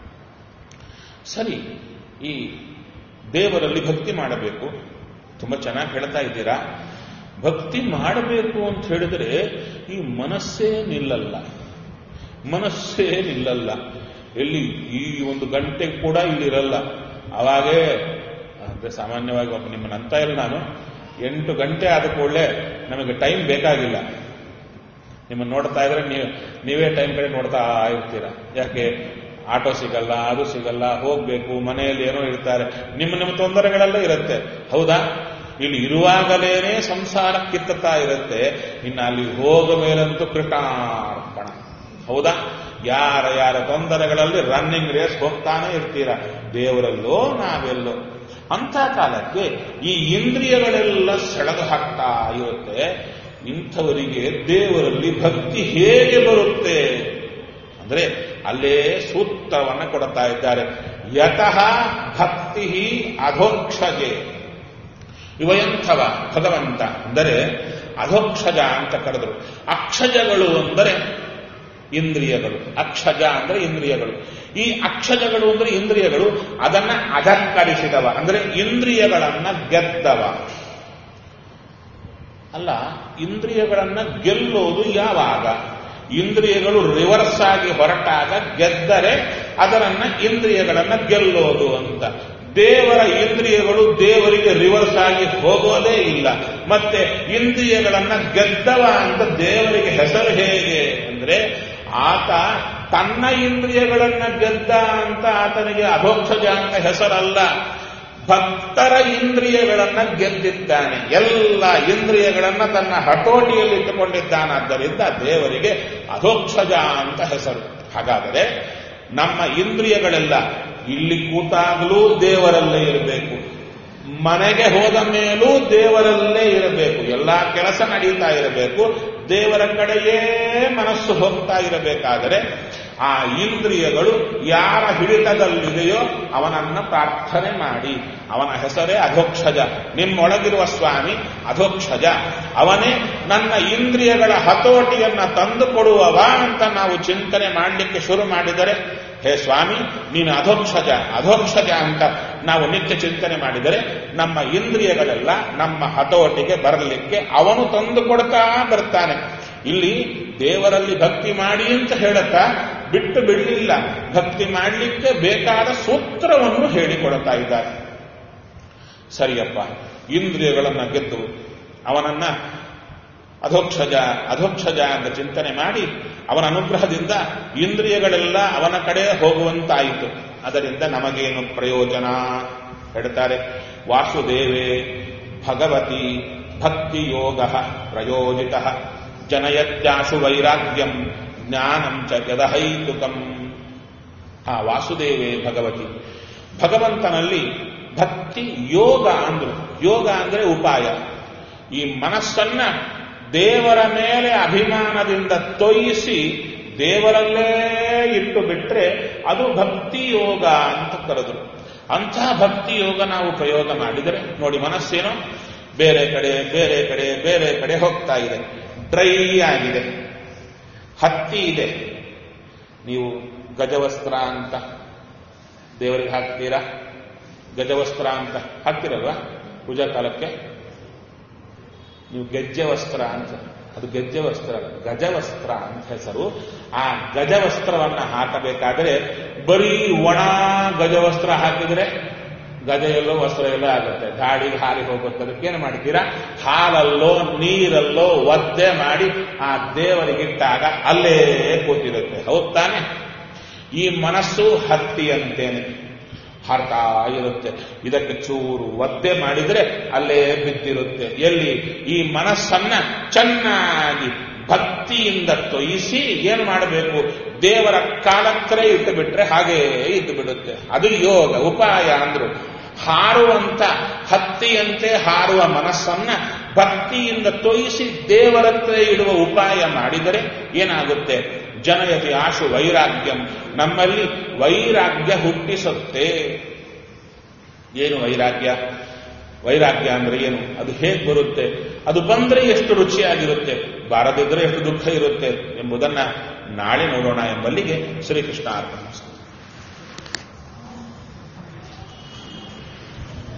ಸರಿ ಈ ದೇವರಲ್ಲಿ ಭಕ್ತಿ ಮಾಡಬೇಕು ತುಂಬಾ ಚೆನ್ನಾಗಿ ಹೇಳ್ತಾ ಇದ್ದೀರಾ ಭಕ್ತಿ ಮಾಡಬೇಕು ಅಂತ ಹೇಳಿದ್ರೆ ಈ ಮನಸ್ಸೇ ನಿಲ್ಲಲ್ಲ ಮನಸ್ಸೇ ನಿಲ್ಲಲ್ಲ ಎಲ್ಲಿ ಈ ಒಂದು ಗಂಟೆ ಕೂಡ ಇಲ್ಲಿರಲ್ಲ ಅವಾಗೇ ಅಂದ್ರೆ ಸಾಮಾನ್ಯವಾಗಿ ಒಬ್ಬ ನಿಮ್ಮನ್ನ ಅಂತ ಇಲ್ಲ ನಾನು ಎಂಟು ಗಂಟೆ ಆದ ಕೂಡಲೇ ನಮಗೆ ಟೈಮ್ ಬೇಕಾಗಿಲ್ಲ ನಿಮ್ಮನ್ನು ನೋಡ್ತಾ ಇದ್ರೆ ನೀವು ನೀವೇ ಟೈಮ್ ಕಡೆ ನೋಡ್ತಾ ಇರ್ತೀರ ಯಾಕೆ ಆಟೋ ಸಿಗಲ್ಲ ಅದು ಸಿಗಲ್ಲ ಹೋಗ್ಬೇಕು ಮನೆಯಲ್ಲಿ ಏನೋ ಇರ್ತಾರೆ ನಿಮ್ಮ ನಿಮ್ಮ ತೊಂದರೆಗಳೆಲ್ಲ ಇರುತ್ತೆ ಹೌದಾ ಇಲ್ಲಿ ಇರುವಾಗಲೇನೆ ಸಂಸಾರ ಕಿತ್ತತಾ ಇರುತ್ತೆ ಇನ್ನು ಅಲ್ಲಿ ಹೋಗ ಮೇಲಂತೂ ಕೃಟಾರ್ಪಣ ಹೌದಾ ಯಾರ ಯಾರ ತೊಂದರೆಗಳಲ್ಲಿ ರನ್ನಿಂಗ್ ರೇಸ್ ಹೋಗ್ತಾನೆ ಇರ್ತೀರ ದೇವರಲ್ಲೋ ನಾವೆಲ್ಲೋ ಅಂತ ಕಾಲಕ್ಕೆ ಈ ಇಂದ್ರಿಯಗಳೆಲ್ಲ ಸೆಳೆದು ಹಾಕ್ತಾ ಇರುತ್ತೆ ಇಂಥವರಿಗೆ ದೇವರಲ್ಲಿ ಭಕ್ತಿ ಹೇಗೆ ಬರುತ್ತೆ ಅಂದ್ರೆ ಅಲ್ಲೇ ಸೂತ್ರವನ್ನ ಕೊಡ್ತಾ ಇದ್ದಾರೆ ಯತಃ ಭಕ್ತಿ ಅಧೋಕ್ಷಜೆ ಇವಯಂಥವ ಭಗವಂತ ಅಂದರೆ ಅಧೋಕ್ಷಜ ಅಂತ ಕರೆದರು ಅಕ್ಷಜಗಳು ಅಂದರೆ ಇಂದ್ರಿಯಗಳು ಅಕ್ಷಜ ಅಂದ್ರೆ ಇಂದ್ರಿಯಗಳು ಈ ಅಕ್ಷಜಗಳು ಅಂದ್ರೆ ಇಂದ್ರಿಯಗಳು ಅದನ್ನ ಅಧಕ್ಕರಿಸಿದವ ಅಂದ್ರೆ ಇಂದ್ರಿಯಗಳನ್ನ ಗೆದ್ದವ ಅಲ್ಲ ಇಂದ್ರಿಯಗಳನ್ನ ಗೆಲ್ಲೋದು ಯಾವಾಗ ಇಂದ್ರಿಯಗಳು ರಿವರ್ಸ್ ಆಗಿ ಹೊರಟಾಗ ಗೆದ್ದರೆ ಅದರನ್ನ ಇಂದ್ರಿಯಗಳನ್ನ ಗೆಲ್ಲೋದು ಅಂತ ದೇವರ ಇಂದ್ರಿಯಗಳು ದೇವರಿಗೆ ರಿವರ್ಸ್ ಆಗಿ ಹೋಗೋದೇ ಇಲ್ಲ ಮತ್ತೆ ಇಂದ್ರಿಯಗಳನ್ನ ಗೆದ್ದವ ಅಂತ ದೇವರಿಗೆ ಹೆಸರು ಹೇಗೆ ಅಂದ್ರೆ ಆತ ತನ್ನ ಇಂದ್ರಿಯಗಳನ್ನ ಗೆದ್ದ ಅಂತ ಆತನಿಗೆ ಅಧೋಕ್ಷಜ ಅಂತ ಹೆಸರಲ್ಲ ಭಕ್ತರ ಇಂದ್ರಿಯಗಳನ್ನ ಗೆದ್ದಿದ್ದಾನೆ ಎಲ್ಲ ಇಂದ್ರಿಯಗಳನ್ನ ತನ್ನ ಹತೋಟಿಯಲ್ಲಿ ಇಟ್ಟುಕೊಂಡಿದ್ದಾನಾದ್ದರಿಂದ ದೇವರಿಗೆ ಅಧೋಕ್ಷಜ ಅಂತ ಹೆಸರು ಹಾಗಾದರೆ ನಮ್ಮ ಇಂದ್ರಿಯಗಳೆಲ್ಲ ಇಲ್ಲಿ ಕೂತಾಗಲೂ ದೇವರಲ್ಲೇ ಇರಬೇಕು ಮನೆಗೆ ಹೋದ ಮೇಲೂ ದೇವರಲ್ಲೇ ಇರಬೇಕು ಎಲ್ಲಾ ಕೆಲಸ ನಡೀತಾ ಇರಬೇಕು ದೇವರ ಕಡೆಯೇ ಮನಸ್ಸು ಹೋಗ್ತಾ ಇರಬೇಕಾದರೆ ಆ ಇಂದ್ರಿಯಗಳು ಯಾರ ಹಿಡಿತದಲ್ಲಿದೆಯೋ ಅವನನ್ನ ಪ್ರಾರ್ಥನೆ ಮಾಡಿ ಅವನ ಹೆಸರೇ ಅಧೋಕ್ಷಜ ನಿಮ್ಮೊಳಗಿರುವ ಸ್ವಾಮಿ ಅಧೋಕ್ಷಜ ಅವನೇ ನನ್ನ ಇಂದ್ರಿಯಗಳ ಹತೋಟಿಯನ್ನ ತಂದು ಕೊಡುವವ ಅಂತ ನಾವು ಚಿಂತನೆ ಮಾಡಲಿಕ್ಕೆ ಶುರು ಮಾಡಿದರೆ ಹೇ ಸ್ವಾಮಿ ನೀನು ಅಧೋಕ್ಷಜ ಅಧೋಕ್ಷಜ ಅಂತ ನಾವು ನಿತ್ಯ ಚಿಂತನೆ ಮಾಡಿದರೆ ನಮ್ಮ ಇಂದ್ರಿಯಗಳೆಲ್ಲ ನಮ್ಮ ಹತೋಟಿಗೆ ಬರಲಿಕ್ಕೆ ಅವನು ತಂದು ಕೊಡ್ತಾ ಬರ್ತಾನೆ ಇಲ್ಲಿ ದೇವರಲ್ಲಿ ಭಕ್ತಿ ಮಾಡಿ ಅಂತ ಹೇಳುತ್ತಾ ಬಿಟ್ಟು ಬಿಡಲಿಲ್ಲ ಭಕ್ತಿ ಮಾಡಲಿಕ್ಕೆ ಬೇಕಾದ ಸೂತ್ರವನ್ನು ಹೇಳಿಕೊಡ್ತಾ ಇದ್ದಾರೆ ಸರಿಯಪ್ಪ ಇಂದ್ರಿಯಗಳನ್ನ ಗೆದ್ದು ಅವನನ್ನ ಅಧೋಕ್ಷಜ ಅಧೋಕ್ಷಜ ಅಂತ ಚಿಂತನೆ ಮಾಡಿ ಅವನ ಅನುಗ್ರಹದಿಂದ ಇಂದ್ರಿಯಗಳೆಲ್ಲ ಅವನ ಕಡೆ ಹೋಗುವಂತಾಯಿತು ಅದರಿಂದ ನಮಗೇನು ಪ್ರಯೋಜನ ಹೇಳ್ತಾರೆ ವಾಸುದೇವೇ ಭಗವತಿ ಭಕ್ತಿ ಯೋಗ ಪ್ರಯೋಜಿತ ಜನಯತ್ಯಾಶು ವೈರಾಗ್ಯಂ ಜ್ಞಾನಂ ಚ ಯದಹೈತುಕಂ ಆ ವಾಸುದೇವೇ ಭಗವತಿ ಭಗವಂತನಲ್ಲಿ ಭಕ್ತಿ ಯೋಗ ಅಂದ್ರು ಯೋಗ ಅಂದ್ರೆ ಉಪಾಯ ಈ ಮನಸ್ಸನ್ನ ದೇವರ ಮೇಲೆ ಅಭಿಮಾನದಿಂದ ತೊಯಿಸಿ ದೇವರಲ್ಲೇ ಇಟ್ಟು ಬಿಟ್ರೆ ಅದು ಭಕ್ತಿ ಯೋಗ ಅಂತ ಕರೆದ್ರು ಅಂತಹ ಭಕ್ತಿ ಯೋಗ ನಾವು ಪ್ರಯೋಗ ಮಾಡಿದರೆ ನೋಡಿ ಮನಸ್ಸೇನೋ ಬೇರೆ ಕಡೆ ಬೇರೆ ಕಡೆ ಬೇರೆ ಕಡೆ ಹೋಗ್ತಾ ಇದೆ ಡ್ರೈ ಆಗಿದೆ ಹತ್ತಿ ಇದೆ ನೀವು ಗಜವಸ್ತ್ರ ಅಂತ ದೇವರಿಗೆ ಹಾಕ್ತೀರಾ ಗಜವಸ್ತ್ರ ಅಂತ ಹಾಕ್ತಿರಲ್ವಾ ಪೂಜಾ ಕಾಲಕ್ಕೆ ನೀವು ಗೆಜ್ಜೆ ವಸ್ತ್ರ ಅಂತ ಅದು ಗೆಜ್ಜೆ ವಸ್ತ್ರ ಅಲ್ಲ, ಗಜವಸ್ತ್ರ ಅಂತ ಹೆಸರು ಆ ಗಜವಸ್ತ್ರವನ್ನ ಹಾಕಬೇಕಾದ್ರೆ ಬರೀ ಒಣ ಗಜವಸ್ತ್ರ ಹಾಕಿದ್ರೆ ಗಜ ಎಲ್ಲೋ ವಸ್ತ್ರ ಎಲ್ಲೋ ಆಗುತ್ತೆ ಗಾಡಿಗೆ ಹಾರಿ ಹೋಗುತ್ತೆ ಅದಕ್ಕೇನು ಮಾಡ್ತೀರಾ ಹಾಲಲ್ಲೋ ನೀರಲ್ಲೋ ಒದ್ದೆ ಮಾಡಿ ಆ ದೇವರಿಗಿಟ್ಟಾಗ ಅಲ್ಲೇ ಕೂತಿರುತ್ತೆ ಹೌದ್ ತಾನೆ ಈ ಮನಸ್ಸು ಹತ್ತಿಯಂತೇನೆ ಹಾರ್ತಾ ಇರುತ್ತೆ ಇದಕ್ಕೆ ಚೂರು ಒದ್ದೆ ಮಾಡಿದ್ರೆ ಅಲ್ಲೇ ಬಿದ್ದಿರುತ್ತೆ ಎಲ್ಲಿ ಈ ಮನಸ್ಸನ್ನ ಚೆನ್ನಾಗಿ ಭಕ್ತಿಯಿಂದ ತೊಯಿಸಿ ಏನು ಮಾಡಬೇಕು ದೇವರ ಕಾಲಕ್ಕರೆ ಇಟ್ಟು ಬಿಟ್ರೆ ಹಾಗೇ ಇದ್ದು ಬಿಡುತ್ತೆ ಅದು ಯೋಗ ಉಪಾಯ ಅಂದ್ರು ಹಾರುವಂತ ಹತ್ತಿಯಂತೆ ಹಾರುವ ಮನಸ್ಸನ್ನ ಭಕ್ತಿಯಿಂದ ತೊಯಿಸಿ ದೇವರತ್ರ ಇಡುವ ಉಪಾಯ ಮಾಡಿದರೆ ಏನಾಗುತ್ತೆ ಜನಯತಿ ಆಶು ವೈರಾಗ್ಯಂ ನಮ್ಮಲ್ಲಿ ವೈರಾಗ್ಯ ಹುಟ್ಟಿಸುತ್ತೆ ಏನು ವೈರಾಗ್ಯ ವೈರಾಗ್ಯ ಅಂದ್ರೆ ಏನು ಅದು ಹೇಗೆ ಬರುತ್ತೆ ಅದು ಬಂದ್ರೆ ಎಷ್ಟು ರುಚಿಯಾಗಿರುತ್ತೆ ಬಾರದಿದ್ರೆ ಎಷ್ಟು ದುಃಖ ಇರುತ್ತೆ ಎಂಬುದನ್ನ ನಾಳೆ ನೋಡೋಣ ಎಂಬಲ್ಲಿಗೆ ಶ್ರೀಕೃಷ್ಣ ಅರ್ಪಣ